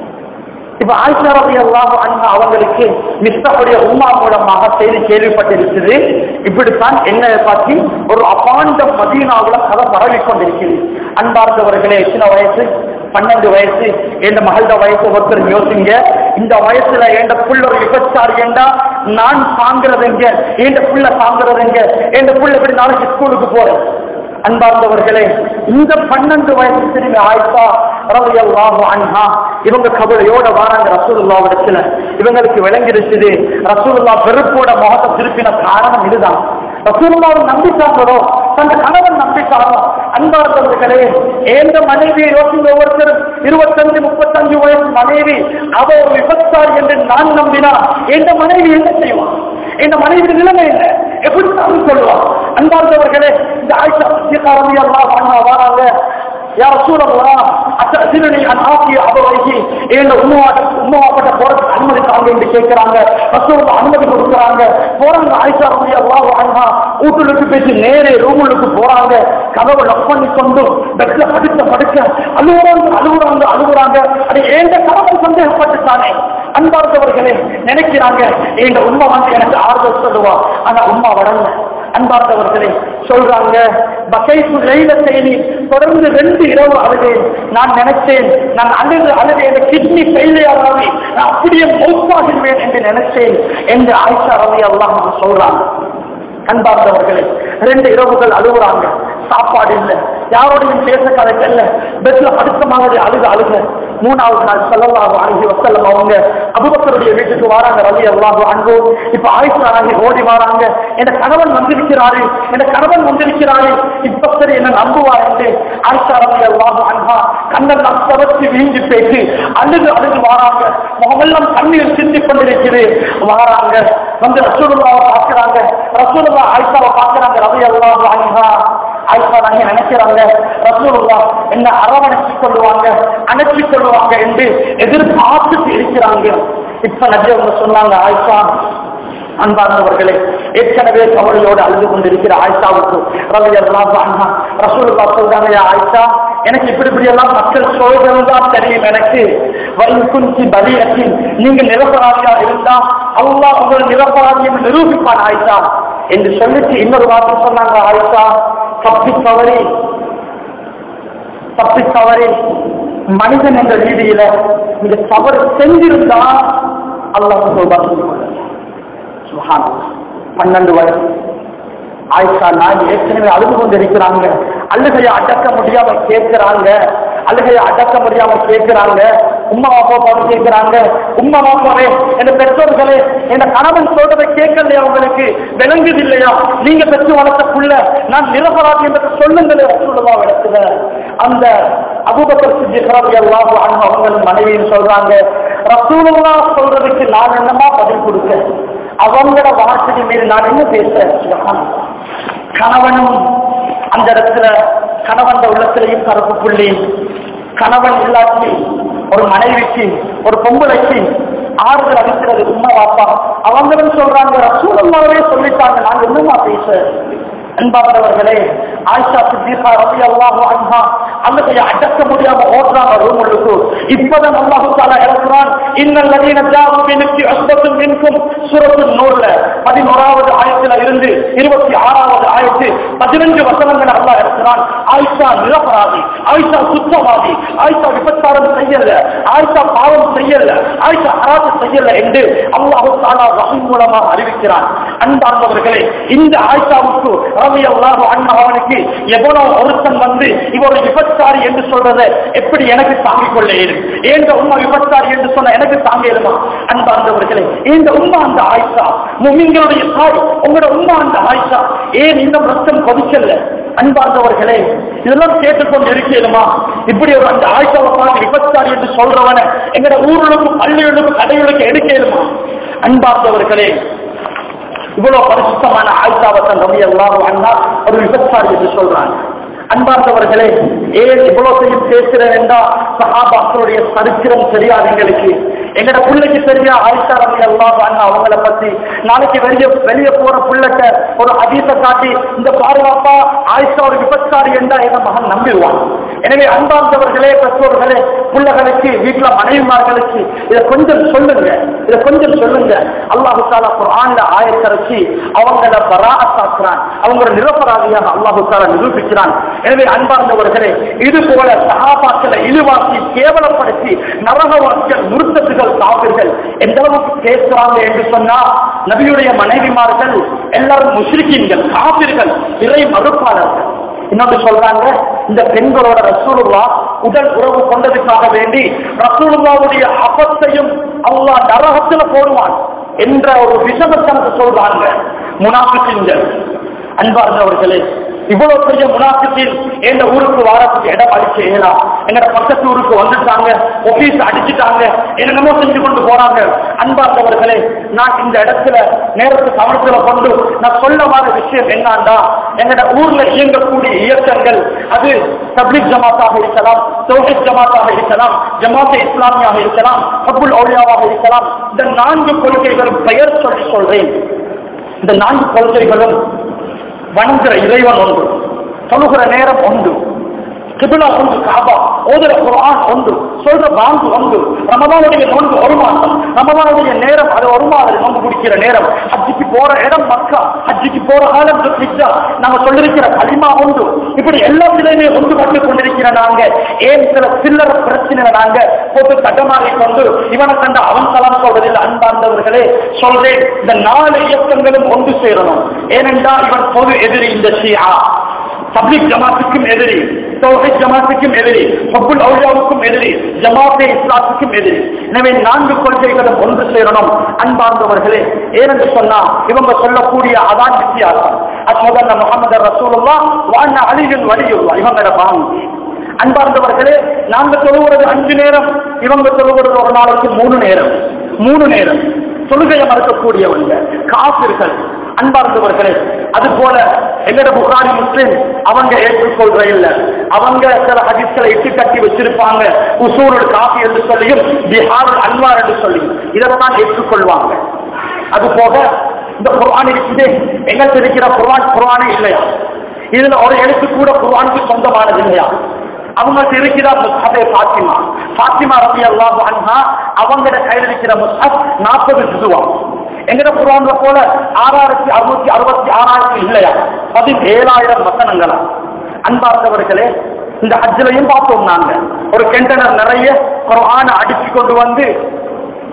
Speaker 3: இப்ப ஆயிஷா ரவி அல்லாஹ் அண்ணா அவங்களுக்கு மிஸ்டருடைய உமா மூலமாக செய்தி கேள்விப்பட்டிருக்குது இப்படித்தான் என்ன பற்றி ஒரு அபாண்ட மதீனாவுல கதை பரவி கொண்டிருக்கிறது அன்பார்ந்தவர்களே எத்தனை வயசு பன்னெண்டு வயசு எந்த மகளோட வயசு ஒருத்தர் யோசிங்க இந்த வயசுல எந்த புள்ள ஒரு விபச்சாரி என்றா நான் தாங்கிறது எங்க எந்த புள்ள தாங்கிறது எங்க எந்த புள்ள இப்படி நாளைக்கு ஸ்கூலுக்கு போறேன் அன்பார்ந்தவர்களே இந்த பன்னெண்டு வயசு திரும்பி ஆயிஷா ரலியல்லாஹு அன்ஹா இவங்க கவலையோட வராங்க ரசூலுல்லாவிடத்துல இவங்களுக்கு விளங்கிருச்சுது ரசூலுல்லா வெறுப்போட முகத்தை திருப்பின காரணம் இதுதான் ரசூலுல்லாவை நம்பிட்டாங்களோ தந்த கணவன் நம்பிட்டாரோ அன்பார்ந்தவர்களே ஏந்த மனைவியை யோசிங்க ஒவ்வொருத்தரும் இருபத்தஞ்சு முப்பத்தஞ்சு வயசு மனைவி அவ ஒரு விபச்சாரி என்று நான் நம்பினா எந்த மனைவி என்ன செய்வான் இந்த மனைவி நிலைமை என்ன எப்படி நான் சொல்லுவான் அன்பார்ந்தவர்களே இந்த ஆயிஷா சித்திகாரதி எல்லாம் பண்ண வராங்க யார் சூழலாம் அத்தனை ஆக்கிய அபவைக்கு ஏழு உண்மாட்ட உண்மாப்பட்ட போறதுக்கு அனுமதி தாங்க என்று கேட்கிறாங்க ரசூலுக்கு அனுமதி கொடுக்குறாங்க போறாங்க ஆயிஷா ரவி அல்லாஹ் அண்ணா வீட்டுக்கு பேசி நேரே ரூமுக்கு போறாங்க கதவை லக் பண்ணி கொண்டு பெட்ல படுத்த படுக்க அழுகுறாங்க அழுகுறாங்க அழுகுறாங்க அது ஏண்ட கணவன் சந்தேகப்பட்டுட்டானே அன்பார்ந்தவர்களே நினைக்கிறாங்க இந்த உண்மை வந்து எனக்கு ஆறுதல் சொல்லுவா ஆனா உண்மை வரல அன்பார்ந்தவர்களே சொல்றாங்க பகைப்பு லைல செய்தி தொடர்ந்து ரெண்டு இரவு அழுதேன் நான் நினைச்சேன் நான் அழுது அழுது இந்த கிட்னி ஃபெயிலியர் ஆகி நான் அப்படியே மௌத்தாகிடுவேன் என்று நினைச்சேன் என்று ஆயிஷா ரவி அல்லாஹ் சொல்றாங்க அன்பார்ந்தவர்களே ரெண்டு இரவுகள் அழுகுறாங்க சாப்பாடு இல்லை யாரோடையும் பேச கதைக்கு இல்ல பெட்ல படுத்த மாதிரி அழுக அழுக மூணாவது நாள் செல்லவாக அணுகி வசல்லம் அவங்க அபுபக்கருடைய வீட்டுக்கு வராங்க ரவி அல்லாஹு அன்பு இப்ப ஆயிஷா ஆகி ஓடி வராங்க என் கணவன் வந்திருக்கிறாரு என் கணவன் வந்திருக்கிறாரு இப்ப சரி என்ன நம்புவார் என்று ஆயிஷா ரவி அல்லாஹு அன்பா கண்ணெல்லாம் சவச்சு வீங்கி பேசி அழுது அழுது வராங்க முகமெல்லாம் கண்ணீர் சிந்தி கொண்டிருக்கிறது வராங்க வந்து ரசூலுல்லாவை பார்க்கிறாங்க ரசூலுல்லா ஆயிஷாவை பார்க்கிறாங்க ரவி அல்லாஹு அன்பா ஆயிஷா நாங்க நினைக்கிறாங்க ரசூலுல்லா என்ன அரவணைச்சு கொள்வாங்க அணைச்சு கொள்வாங்க என்று எதிர்பார்த்துட்டு இருக்கிறாங்க இப்ப நபி அவங்க சொன்னாங்க ஆயிஷா அன்பார்ந்தவர்களே ஏற்கனவே கவலையோடு அழுது கொண்டிருக்கிற ஆயிஷாவுக்கு ரவி அல்லாஹ் அண்ணா ரசூலுல்லா சொல்றாங்க "யா ஆயிஷா எனக்கு இப்படி இப்படி எல்லாம் மக்கள் சொல்றது தான் தெரியும் எனக்கு வைகுந்தி பலியத்தின் நீங்க நிரபராதியா இருந்தா அல்லாஹ் உங்கள் நிரபராதியம் நிரூபிப்பான் ஆயிஷா என்று சொல்லிட்டு இன்னொரு வார்த்தை சொன்னாங்க ஆயிஷா தப்பி தவறி தப்பி தவறி மனிதன் என்ற ரீதியில நீங்க தவறு செஞ்சிருந்தா அல்லாஹ் சொல்வார் பன்னெண்டு வயசு ஆயிஷா நாய் ஏற்கனவே அழுது கொண்டு இருக்கிறாங்க அழுகையை அடக்க முடியாம கேட்கிறாங்க அழுகையை அடக்க முடியாம கேட்கிறாங்க உம்மா அப்பா பார்த்து கேட்கிறாங்க உம்மா அப்பாவே என் பெற்றோர்களே என் கணவன் சொல்றதை கேட்கலையா உங்களுக்கு விளங்குது இல்லையா நீங்க பெற்று வளர்த்த புள்ள நான் நிரபராதி என்பதை சொல்லுங்களே ரசூலுல்லாஹ் இடத்துல அந்த அபூபக்கர் சித்திக் ரலியல்லாஹு அன்ஹு அவங்களும் மனைவியும் சொல்றாங்க ரசூலுல்லாஹ் சொல்றதுக்கு நான் என்னமா பதில் கொடுக்க அவங்களோட வார்த்தையின் மீது நான் என்ன பேசுறேன் சுப்ஹானல்லாஹ். கணவனும் அந்த இடத்துல கணவன் உள்ளத்திலையும் கருப்பு புள்ளி கணவன் இல்லாட்டி ஒரு மனைவிக்கு ஒரு பொம்பளைக்கு ஆறுதல் அளிக்கிறது உண்மை வாப்பா அவங்களும் சொல்றாங்க ரசூலல்லாவே சொல்லிட்டாங்க நாங்க என்னமா பேச அன்பானவர்களே ஆயிஷா சித்திகா ரவி அல்லாஹு அன்ஹா அல்லது அடக்க முடியாம ஓடுறாங்க ரூம் உள்ளுக்கு இப்பதான் அல்லாஹு தாலா இறக்குறான் இன்னல் நதீன ஜாவு பினுக்கு அஸ்பத்தும் மின்கும் சூரத்து நூறுல பதினோராவது ஆயத்துல இருந்து இருபத்தி ஆறாவது ஆயத்து பதினஞ்சு வசனங்கள் அல்லாஹ் இறக்குறான் ஆயிஷா நிரபராதி ஆயிஷா சுத்தவாதி ஆயிஷா விபச்சாரம் செய்யல ஆயிஷா பாவம் செய்யல ஆயிஷா அராது செய்யல என்று அல்லாஹு தாலா வகை மூலமாக அறிவிக்கிறான் அன்பார்ந்தவர்களே இந்த ஆயிஷாவுக்கு ரவி அல்லாஹு அண்ணாவனுக்கு எவ்வளவு ஒருத்தன் வந்து இவர் விபச்சாரி என்று சொல்றதை எப்படி எனக்கு தாங்கிக் கொள்ள இயலும் ஏந்த உண்மை விபச்சாரி என்று சொன்ன எனக்கு தாங்க இயலுமா அன்பார்ந்தவர்களே இந்த உண்மை அந்த ஆயிஷா முமிங்களுடைய தாய் உங்களோட உண்மை அந்த ஆயிஷா ஏன் இன்னும் ரத்தம் கொதிக்கல அன்பார்ந்தவர்களே இதெல்லாம் கேட்டுக்கொண்டு இருக்கேனுமா இப்படி ஒரு அந்த ஆயிஷாவை பார்த்து விபச்சாரி என்று சொல்றவன எங்கட ஊர்களுக்கும் பள்ளிகளுக்கும் கடைகளுக்கு எடுக்கலுமா அன்பார்ந்தவர்களே இவ்வளவு பரிசுத்தமான ஆயிஷாவத்தன் ரவி அல்லாஹ் அண்ணா ஒரு விபச்சாரி என்று சொல்றாங்க அன்பார்ந்தவர்களே ஏன் இவ்வளவு பேசுறேன் என்றா சஹாபாக்களுடைய சரித்திரம் தெரியாது எங்களுக்கு எங்கட பிள்ளைக்கு தெரியா ஆயிஷா ரவி அல்லாஹ் அண்ணா அவங்கள பத்தி நாளைக்கு வெளியே வெளியே போற பிள்ளைக்க ஒரு அதீச காட்டி இந்த பாதுகாப்பா ஆயிஷா ஒரு விபச்சாரி என்றா எங்க மகன் நம்பிடுவான் எனவே அன்பார்ந்தவர்களே பெற்றோர்களே பிள்ளைகளுக்கு வீட்டுல மனைவிமார்களுக்கு இதை கொஞ்சம் சொல்லுங்க இதை கொஞ்சம் சொல்லுங்க அல்லாஹு தாலா குர்ஆன்ல ஆயத்திறக்கி அவங்கள பராத்தாக்குறான் அவங்கள நிரபராதியாக அல்லாஹு தாலா நிரூபிக்கிறான் எனவே அன்பார்ந்தவர்களே இது போல சகாபாக்களை இழிவாக்கி கேவலப்படுத்தி நரகவாக்கியல் நிறுத்தத்துகள் காவிர்கள் எந்த அளவுக்கு பேசுறாங்க என்று சொன்னா நபியுடைய மனைவிமார்கள் எல்லாரும் முஸ்லிக்கீன்கள் காவிர்கள் இறை மறுப்பாளர்கள் இன்னொன்று சொல்றாங்க இந்த பெண்களோட ரசூலுல்லா உடல் உறவு கொண்டதுக்காக வேண்டி ரசூலுல்லாவுடைய அபத்தையும் அல்லாஹ் நரகத்துல போடுவான் என்ற ஒரு விஷமத்தனத்தை சொல்றாங்க முனாஃபிக்கின்கள் அன்பார்ந்தவர்களே இவ்வளவு பெரிய முனாஃபிக்கின் எங்க ஊருக்கு வாரத்துக்கு இடம் அடிச்சு ஏலாம் எங்க பக்கத்து ஊருக்கு வந்துட்டாங்க ஒபீஸ் அடிச்சுட்டாங்க என்னென்னமோ செஞ்சு கொண்டு போறாங்க அன்பார்ந்தவர்களே நான் இந்த இடத்துல நேரத்து கவனத்துல கொண்டு நான் சொல்ல வர விஷயம் என்னன்னா எங்கட ஊர்ல இயங்கக்கூடிய இயக்கங்கள் அது தப்லிக் ஜமாத்தாக இருக்கலாம் தௌஹித் ஜமாத்தாக இருக்கலாம் ஜமாத் இஸ்லாமியாக இருக்கலாம் கபுல் ஓலியாவாக இருக்கலாம் இந்த நான்கு கொள்கைகளும் பெயர் சொல்லி சொல்றேன் இந்த நான்கு கொள்கைகளும் வணங்குற இறைவன் ஒன்று தொழுகிற நேரம் ஒன்று கிபிலா ஒன்று காபா ஓதுற குரான் ஒன்று சொல்ற பாங்கு ஒன்று ரமதானுடைய நோன்பு ஒரு மாசம் ரமதானுடைய நேரம் அது ஒரு மாதம் நோன்பு குடிக்கிற நேரம் ஹஜ்ஜிக்கு போற இடம் மக்கா ஹஜ்ஜிக்கு போற காலம் ஹிஜ்ஜா நாங்க சொல்லிருக்கிற களிமா ஒன்று இப்படி எல்லாத்திலையுமே ஒன்று பட்டு கொண்டிருக்கிற நாங்க ஏன் சில சில்லற பிரச்சனை நாங்க போட்டு தட்டமாறி கொண்டு இவனை கண்ட அவன் தலம் சொல்வதில் அன்பார்ந்தவர்களே சொல்றேன் இந்த நாலு இயக்கங்களும் ஒன்று சேரணும் ஏனென்றால் இவன் பொது எதிரி இந்த ஷியா தப்லீக் ஜமாத்துக்கும் எதிரி தௌஹித் ஜமாத்துக்கும் எதிரி ஹப்புல் அவுலியாவுக்கும் எதிரி ஜமாத்தே இஸ்லாத்துக்கும் எதிரி எனவே நான்கு கொள்கைகளும் ஒன்று சேரணும் அன்பார்ந்தவர்களே ஏனென்று சொன்னா இவங்க சொல்லக்கூடிய அதான் வித்தியாசம் அஸ்மதன்ன முகமது ரசூலுல்லா வாண்ண அலிகள் வலியுல்லா இவங்களோட பாங்கு அன்பார்ந்தவர்களே நாங்க தொழுகிறது அஞ்சு நேரம் இவங்க தொழுகிறது ஒரு நாளைக்கு மூணு நேரம் மூணு நேரம் தொழுகையை மறுக்கக்கூடியவங்க காப்பிர்கள் அன்பார்ந்தவர்களே அது போல எங்கட புகாரி முஸ்லிம் அவங்க ஏற்றுக்கொள்ற இல்ல அவங்க சில ஹதீஸ்களை இட்டு கட்டி வச்சிருப்பாங்க உசூருள் காஃபி என்று சொல்லியும் பிஹாருல் அன்வார் என்று சொல்லியும் இதைத்தான் ஏற்றுக்கொள்வாங்க அது போக இந்த குர்ஆன் இருக்குது எங்களுக்கு இருக்கிற குர்ஆன் குர்ஆனே இல்லையா இதுல ஒரு எழுத்து கூட குர்ஆனுக்கு சொந்தமானது இல்லையா அவங்களுக்கு இருக்கிற முஸ்ஹபே பாத்திமா பாத்திமா ரபி அல்லாஹு அன்ஹா அவங்களோட கையில் இருக்கிற முஸ்ஹப் நாற்பது ஜுதுவா எங்கட குரான்ல போல ஆறாயிரத்தி அறுநூத்தி அறுபத்தி ஆறாயிரத்தி இல்லையா பதினேழாயிரம் வசனங்களா அன்பார்ந்தவர்களே இந்த ஹஜ்ஜிலையும் பார்த்தோம் நாங்க ஒரு கெண்டனர் நிறைய குரான அடிச்சு கொண்டு வந்து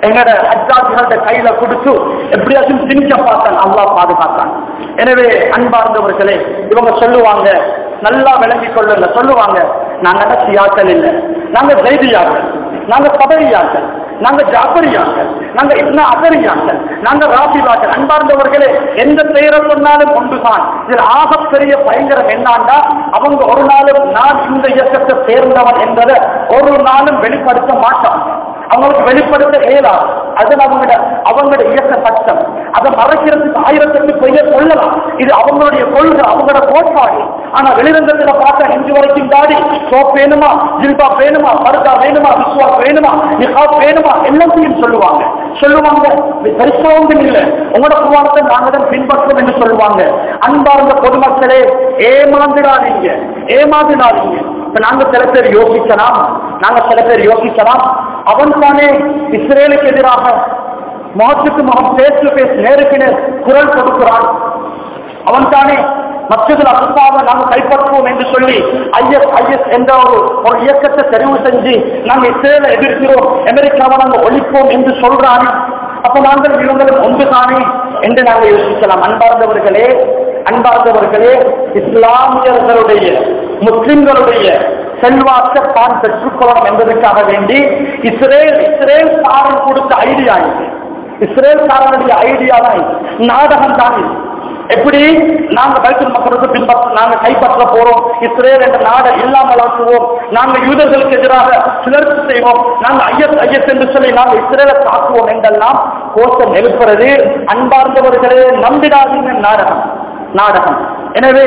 Speaker 3: எங்கட அஜாதிகளோட கையில கொடுத்து எப்படியாச்சும் திணிக்க பார்த்தான் அல்லாஹ் பாதுகாத்தான் எனவே அன்பார்ந்தவர்களே இவங்க சொல்லுவாங்க நல்லா விளங்கிக் கொள்ளுங்க சொல்லுவாங்க நாங்க சியாக்கள் இல்லை நாங்க ஜெய்தியாக்கள் நாங்க சபரியாக்கள் நாங்க ஜாபரியாக்கள் நாங்க இப்னா அகரியாக்கள் நாங்க ராசிவாக்கள் அன்பார்ந்தவர்களே எந்த பெயரை சொன்னாலும் ஒன்றுதான் இதில் ஆகப்பெரிய பயங்கரம் என்னாண்டா அவங்க ஒரு நாளும் நான் இந்த இயக்கத்தை சேர்ந்தவன் என்பதை ஒரு நாளும் வெளிப்படுத்த மாட்டாங்க அவங்களுக்கு வெளிப்படுத்த இயலாது அது அவங்களோட அவங்களோட இயக்க சட்டம் அதை மறைக்கிறதுக்கு ஆயிரத்துக்கு பெயர் சொல்லலாம் இது அவங்களுடைய கொள்கை அவங்களோட கோட்பாடு ஆனா வெளிரங்கத்துல பார்த்தா இன்று வரைக்கும் தாடி சோப் வேணுமா ஜில்பா வேணுமா பருதா வேணுமா விஸ்வாஸ் வேணுமா நிகாப் வேணுமா எல்லாத்தையும் சொல்லுவாங்க சொல்லுவாங்க பரிசோகம் இல்லை உங்களோட குவானத்தை நாங்க தான் பின்பற்றோம் என்று சொல்லுவாங்க அன்பார்ந்த பொதுமக்களே ஏமாந்துடாதீங்க ஏமாந்துடாதீங்க இப்ப நாங்க சில பேர் யோசிக்கலாம் நாங்க சில பேர் யோசிக்கலாம் அவன் தானே இஸ்ரேலுக்கு எதிராக முகத்துக்கு முகம் பேஸ் டு பேஸ் நேருக்கு நேர் குரல் கொடுக்கிறான் அவன் தானே மற்றதில் அசுப்பாவை நாங்கள் கைப்பற்றுவோம் என்று சொல்லி ஐஎஸ் ஐஎஸ் என்ற ஒரு ஒரு இயக்கத்தை தெரிவு செஞ்சு நாங்கள் இஸ்ரேலை எதிர்க்கிறோம் அமெரிக்காவை நாங்கள் ஒழிப்போம் என்று சொல்றானே அப்ப நாங்கள் இவங்களும் ஒன்றுதானே என்று நாங்கள் யோசிக்கலாம் அன்பார்ந்தவர்களே அன்பார்ந்தவர்களே இஸ்லாமியர்களுடைய முஸ்லிம்களுடைய செல்வாக்க தான் பெற்றுக்கொள்ளணும் என்பதற்காக வேண்டி இஸ்ரேல் இஸ்ரேல் காரன் கொடுத்த ஐடியா இது இஸ்ரேல் காரனுடைய ஐடியா தான் இது. நாடகம் தான் இது எப்படி நாங்க பைத்தல் மக்களுக்கு பின்பற்ற நாங்க கைப்பற்ற போறோம் இஸ்ரேல் என்ற நாடை இல்லாமல் ஆக்குவோம் நாங்க யூதர்களுக்கு எதிராக கிளர்ச்சி செய்வோம் நாங்க ஐயஸ் ஐயஸ் என்று சொல்லி நாங்க இஸ்ரேலை தாக்குவோம் என்றெல்லாம் கோஷம் எழுப்புறது அன்பார்ந்தவர்களே நம்பிடாதீங்க நாடகம் நாடகம் எனவே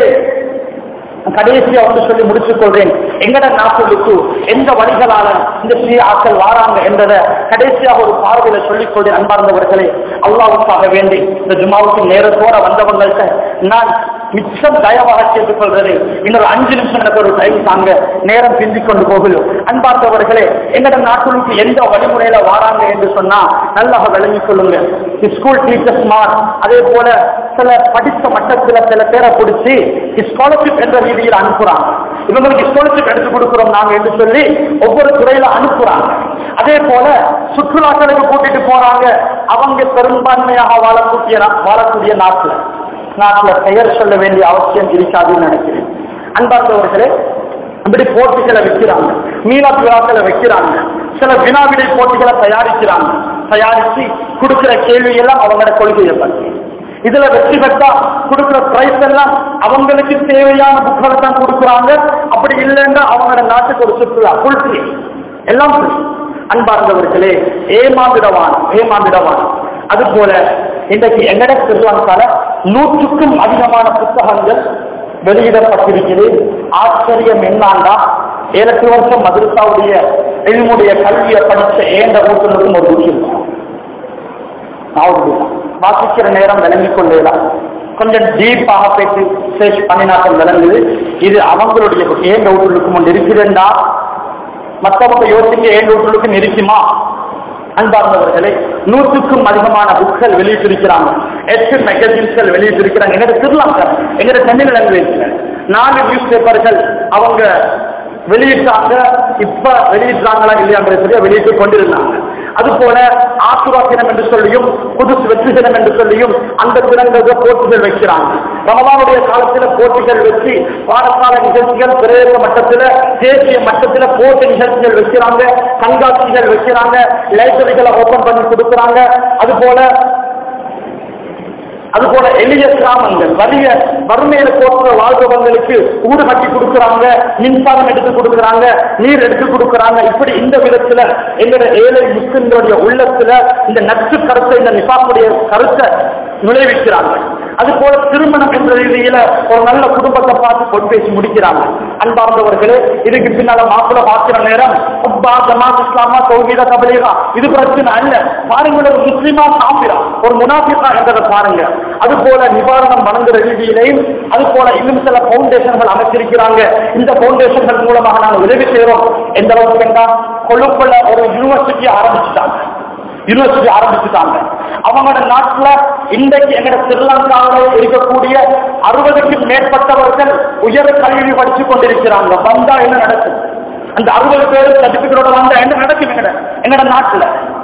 Speaker 3: கடைசியா வந்து சொல்லி முடிச்சுக் கொள்றேன் எங்கட நாட்டுக்கு எந்த வழிகளால இந்த சிறிய ஆக்கள் வாராங்க என்றதை கடைசியாக ஒரு பார்வையில சொல்லிக் கொள்றேன் அன்பார்ந்தவர்களே அல்லாவுக்காக வேண்டி இந்த ஜுமாவுக்கு நேரத்தோட வந்தவங்கள்ட்ட நான் மிச்சம் தயவாக கேட்டுக் கொள்றது இன்னொரு அஞ்சு நிமிஷம் எனக்கு ஒரு டைம் தாங்க நேரம் பிந்திக் கொண்டு போகுது அன்பார்ந்தவர்களே எங்கட நாட்டுக்கு எந்த வழிமுறையில வாராங்க என்று சொன்னா நல்லா விளங்கிக் கொள்ளுங்க ஸ்கூல் டீச்சர்ஸ் மார் அதே போல சில படித்த மட்டத்துல சில பேரை பிடிச்சி ஸ்காலர்ஷிப் என்ற ரீதியில் அனுப்புறாங்க இவங்களுக்கு ஸ்காலர்ஷிப் எடுத்து கொடுக்கிறோம் நாங்க என்று சொல்லி ஒவ்வொரு துறையில அனுப்புறாங்க அதே போல சுற்றுலாக்களுக்கு கூட்டிட்டு போறாங்க அவங்க பெரும்பான்மையாக வாழக்கூடிய நா- வாழக்கூடிய நாட்டுல நாட்டுல பெயர் சொல்ல வேண்டிய அவசியம் இருக்காதுன்னு நினைக்கிறேன் அன்பார்ந்தவர்களே இப்படி போட்டிகளை வைக்கிறாங்க மீனா விழாக்களை வைக்கிறாங்க சில வினாவிடை போட்டிகளை தயாரிக்கிறாங்க தயாரிச்சு கொடுக்கிற கேள்வி எல்லாம் அவங்களோட கொள்கையை பற்றி இதுல வெற்றி பெற்றா கொடுக்கிற பிரைஸ் எல்லாம் அவங்களுக்கு தேவையான புக்களை தான் கொடுக்குறாங்க அப்படி இல்லைன்னா அவங்களோட நாட்டுக்கு ஒரு சுற்றுலா ஃபுல் ஃப்ரீ எல்லாம் free. அன்பார்ந்தவர்களே ஏமாந்திடவான் ஏமாந்திடவான் அது போல இன்றைக்கு எங்கட திருவான்கால நூற்றுக்கும் அதிகமான புத்தகங்கள் வெளியிடப்பட்டிருக்கிறது ஆச்சரியம் என்னாண்டா ஏழு வருஷம் மதுரசாவுடைய எல்முடைய கல்வியை படிச்ச ஏண்ட ஊட்டுக்கும் ஒரு விஷயம் வாசிக்கிற நேரம் விளங்கிக் கொள்ளலாம் கொஞ்சம் டீப்பாக பேசி சர்ச் பண்ணினாக்கள் விளங்குது இது அவங்களுடைய ஏண்ட ஊட்டுக்கும் ஒன்று இருக்கிறேன்டா மற்றவங்க யோசிக்க ஏண்ட ஊட்டுக்கும் இருக்குமா அன்பார்ந்தவர்களே நூற்றுக்கும் அதிகமான புக்கள் வெளியிட்டிருக்கிறாங்க எட்டு மெகசின்ஸ்கள் வெளியிட்டிருக்கிறாங்க எங்க திருலாங்க எங்க தமிழ் லாங்குவேஜ்ல நாலு நியூஸ் பேப்பர்கள் அவங்க வெளியிட்டாங்க இப்ப வெளியிட்டாங்களா இல்லையாங்கிறது சரியா வெளியிட்டு கொண்டிருந்தாங்க அது போல ஆசுரா தினம் என்று சொல்லியும் புதுசு வெற்றி தினம் என்று சொல்லியும் அந்த தினங்களுக்கு போட்டிகள் வைக்கிறாங்க ரமலானுடைய காலத்துல போட்டிகள் வச்சு பாடசால நிகழ்ச்சிகள் பிரதேச மட்டத்துல தேசிய மட்டத்துல போட்டி நிகழ்ச்சிகள் வைக்கிறாங்க கண்காட்சிகள் வைக்கிறாங்க லைப்ரரிகளை ஓபன் பண்ணி கொடுக்குறாங்க அது போல அது போல எளிய கிராமங்கள் வலிய வறுமையில போற்ற வாழ்றவங்களுக்கு ஊடு கட்டி கொடுக்கறாங்க மின்சாரம் எடுத்து கொடுக்கறாங்க நீர் எடுத்து கொடுக்கறாங்க இப்படி இந்த விதத்துல எங்களுடைய ஏழை முஸ்லிம்களுடைய உள்ளத்துல இந்த நச்சு கருத்தை இந்த நிபாப்புடைய கருத்தை நுழைவிக்கிறாங்க அது போல திருமணம் என்ற ரீதியில ஒரு நல்ல குடும்பத்தை பார்த்து கொண்டு பேசி முடிக்கிறாங்க அன்பார்ந்தவர்களே இதுக்கு பின்னால மாப்பிள்ள பார்க்கிற நேரம் உப்பா ஜமாத் இஸ்லாமா தௌஹீதா கபலீகா இது பிரச்சனை அல்ல பாருங்க ஒரு முஸ்லிமா சாப்பிடா ஒரு முனாஃபிகா என்றதை பாருங்க அது போல நிவாரணம் வழங்குற ரீதியிலையும் அது போல இன்னும் சில பவுண்டேஷன்கள் அமைச்சிருக்கிறாங்க இந்த பவுண்டேஷன்கள் மூலமாக நாங்கள் உதவி செய்யறோம் எந்த அளவுக்கு என்றால் கொழுப்புல ஒரு யூனிவர்சிட்டி ஆரம்பிச்சுட்டாங்க யூனிவர்சிட்டி ஆரம்பிச்சுட்டாங்க அவங்களோட நாட்டுல இன்றைக்கு எங்கட ஸ்ரீலங்காவில் இருக்கக்கூடிய அறுபதுக்கும் மேற்பட்டவர்கள் உயர் கல்வி படிச்சு கொண்டிருக்கிறாங்க வந்தா என்ன நடக்கும் அந்த அறுபது பேர் சர்டிபிகேட்டோட வந்தா என்ன நடக்கும் எங்கட எங்கட நாட்டுல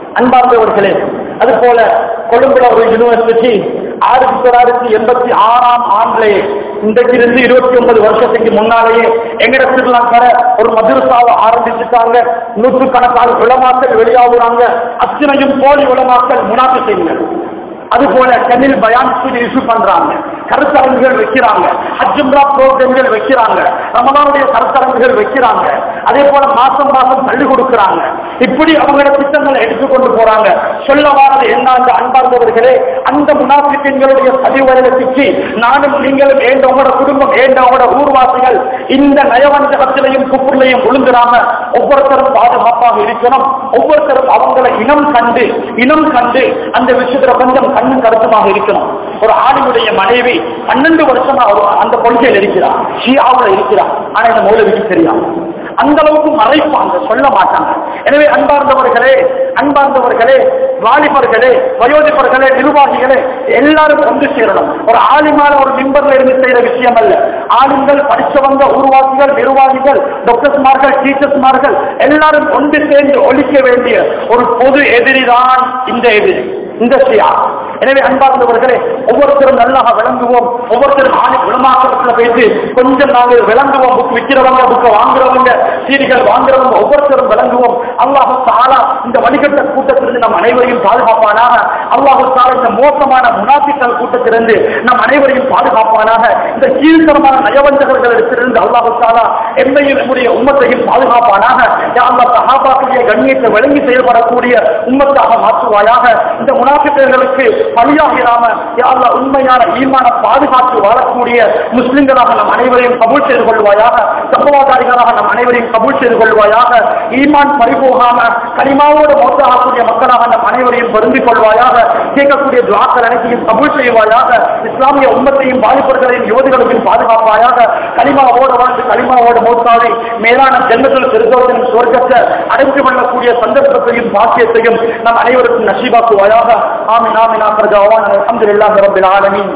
Speaker 4: அன்பார்ந்தவர்களே அது போல கொழும்புல ஒரு யூனிவர்சிட்டி ஆயிரத்தி தொள்ளாயிரத்தி எண்பத்தி ஆறாம் ஆண்டிலே இன்றைக்கு இருந்து இருபத்தி ஒன்பது வருஷத்துக்கு முன்னாலேயே எங்கட ஸ்ரீலங்கர ஒரு மதுரசாவை ஆரம்பிச்சுட்டாங்க நூற்றுக்கணக்கான உளமாக்கல் வெளியாகுறாங்க அத்தனையும் போலி உளமாக்கல் முனாத்து செய்யுங்க அது போல சென்னையில் பயான் இஷ்யூ பண்றாங்க கருத்தரங்குகள் வைக்கிறாங்க ஹஜ்ஜும்ரா ப்ரோக்ராம்கள் வைக்கிறாங்க ரமலானுடைய கருத்தரங்குகள் வைக்கிறாங்க அதே போல மாசம் மாசம் தள்ளி கொடுக்கிறாங்க இப்படி அவங்களோட திட்டங்களை எடுத்துக்கொண்டு போறாங்க சொல்ல வாரது என்ன அந்த அன்பார்ந்தவர்களே அந்த முனாஃபிக்கின்களுடைய பதிவரையில சிக்கி நானும் நீங்களும் ஏண்டவங்களோட குடும்பம் ஏண்டவங்களோட ஊர்வாசிகள் இந்த நயவஞ்சகத்திலையும் குப்புலையும் விழுந்துடாம ஒவ்வொருத்தரும் பாதுகாப்பாக இருக்கணும் ஒவ்வொருத்தரும் அவங்களை இனம் கண்டு இனம் கண்டு அந்த விஷயத்துல கொஞ்சம் கண்ணும் கருத்துமாக இருக்கணும் ஒரு ஆணினுடைய மனைவி பன்னெண்டு வருஷமா அவர் அந்த கொள்கையில் இருக்கிறார் ஷியாவுல இருக்கிறார் ஆனா இந்த மௌலவிக்கு தெரியாது அந்த அளவுக்கு மறைப்பாங்க சொல்ல மாட்டாங்க எனவே அன்பார்ந்தவர்களே அன்பார்ந்தவர்களே வாலிபர்களே வயோதிபர்களே நிர்வாகிகளே எல்லாரும் ஒன்று சேரணும் ஒரு ஆலிமான ஒரு மிம்பர்ல இருந்து செய்யற விஷயம் அல்ல ஆளுங்கள் படிச்சவங்க உருவாக்கிகள் நிர்வாகிகள் டாக்டர்ஸ்மார்கள் டீச்சர்ஸ்மார்கள் எல்லாரும் ஒன்று சேர்ந்து ஒழிக்க வேண்டிய ஒரு பொது எதிரிதான் இந்த எதிரி இந்த ஷியா எனவே அன்பார்ந்தவர்களே ஒவ்வொருத்தரும் நல்லாக விளங்குவோம் ஒவ்வொருத்தரும் ஆணி குணமாக்கத்துல பேசி கொஞ்சம் நாங்கள் விளங்குவோம் புக் விற்கிறவங்க புக்க வாங்குறவங்க சீடிகள் வாங்குறவங்க ஒவ்வொருத்தரும் விளங்குவோம் அல்லாஹு தாலா இந்த வழிகட்ட கூட்டத்திலிருந்து நம் அனைவரையும் பாதுகாப்பானாக அல்லாஹு தாலா இந்த மோசமான முனாபிக்கல் கூட்டத்திலிருந்து நம் அனைவரையும் பாதுகாப்பானாக இந்த கீழ்த்தரமான நயவஞ்சகர்களிடத்திலிருந்து அல்லாஹு தாலா எம்மையும் நம்முடைய உம்மத்தையும் பாதுகாப்பானாக யா அல்லாஹ் சஹாபாக்களுடைய கண்ணியத்தை விளங்கி செயல்படக்கூடிய உம்மத்தாக மாற்றுவாயாக இந்த முனாபிக்கர்களுக்கு பலியாகிறாம யா அல்லாஹ் உண்மையான ஈமான பாதுகாத்து வாழக்கூடிய முஸ்லிம்களாக நம் அனைவரையும் கபூல் செய்து கொள்வாயாக தப்புவாதாரிகளாக நம் அனைவரையும் கபூல் செய்து கொள்வாயாக ஈமான் பறிபோகாம கனிமாவோடு மௌத்தாகக்கூடிய மக்களாக நம் அனைவரையும் பொருந்திக் கொள்வாயாக கேட்கக்கூடிய துவாக்கள் அனைத்தையும் கபூல் செய்வாயாக இஸ்லாமிய உம்மத்தையும் பாதிப்பவர்களையும் யுவதிகளையும் பாதுகாப்பாயாக கனிமாவோடு வாழ்ந்து கனிமாவோடு மௌத்தாவை மேலான ஜென்மத்தில் பெருதோதனும் சுவர்க்கத்தை அடைந்து கொள்ளக்கூடிய சந்தர்ப்பத்தையும் பாக்கியத்தையும் நம் அனைவருக்கும் நசீபாக்குவாயாக ஆமின் ஆமின் ஆஃபர் ஜவான் அல்ஹம்துலில்லாஹி ரப்பில் ஆலமீன்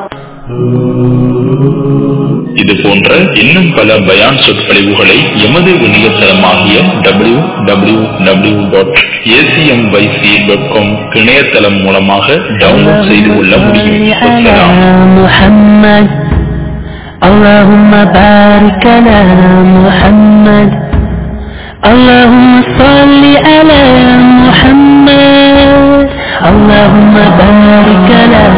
Speaker 1: இது போன்ற இன்னும் பல பயான் சொற்பொழிவுகளை எமது இணையதளமாகிய W W W dot ACM YC dot com இணையதளம் மூலமாக டவுன்லோட் செய்து கொள்ள முடியும் அஸ்ஸலாம்.
Speaker 2: محمد اللهم بارك على محمد اللهم صل على محمد اللهم بارك على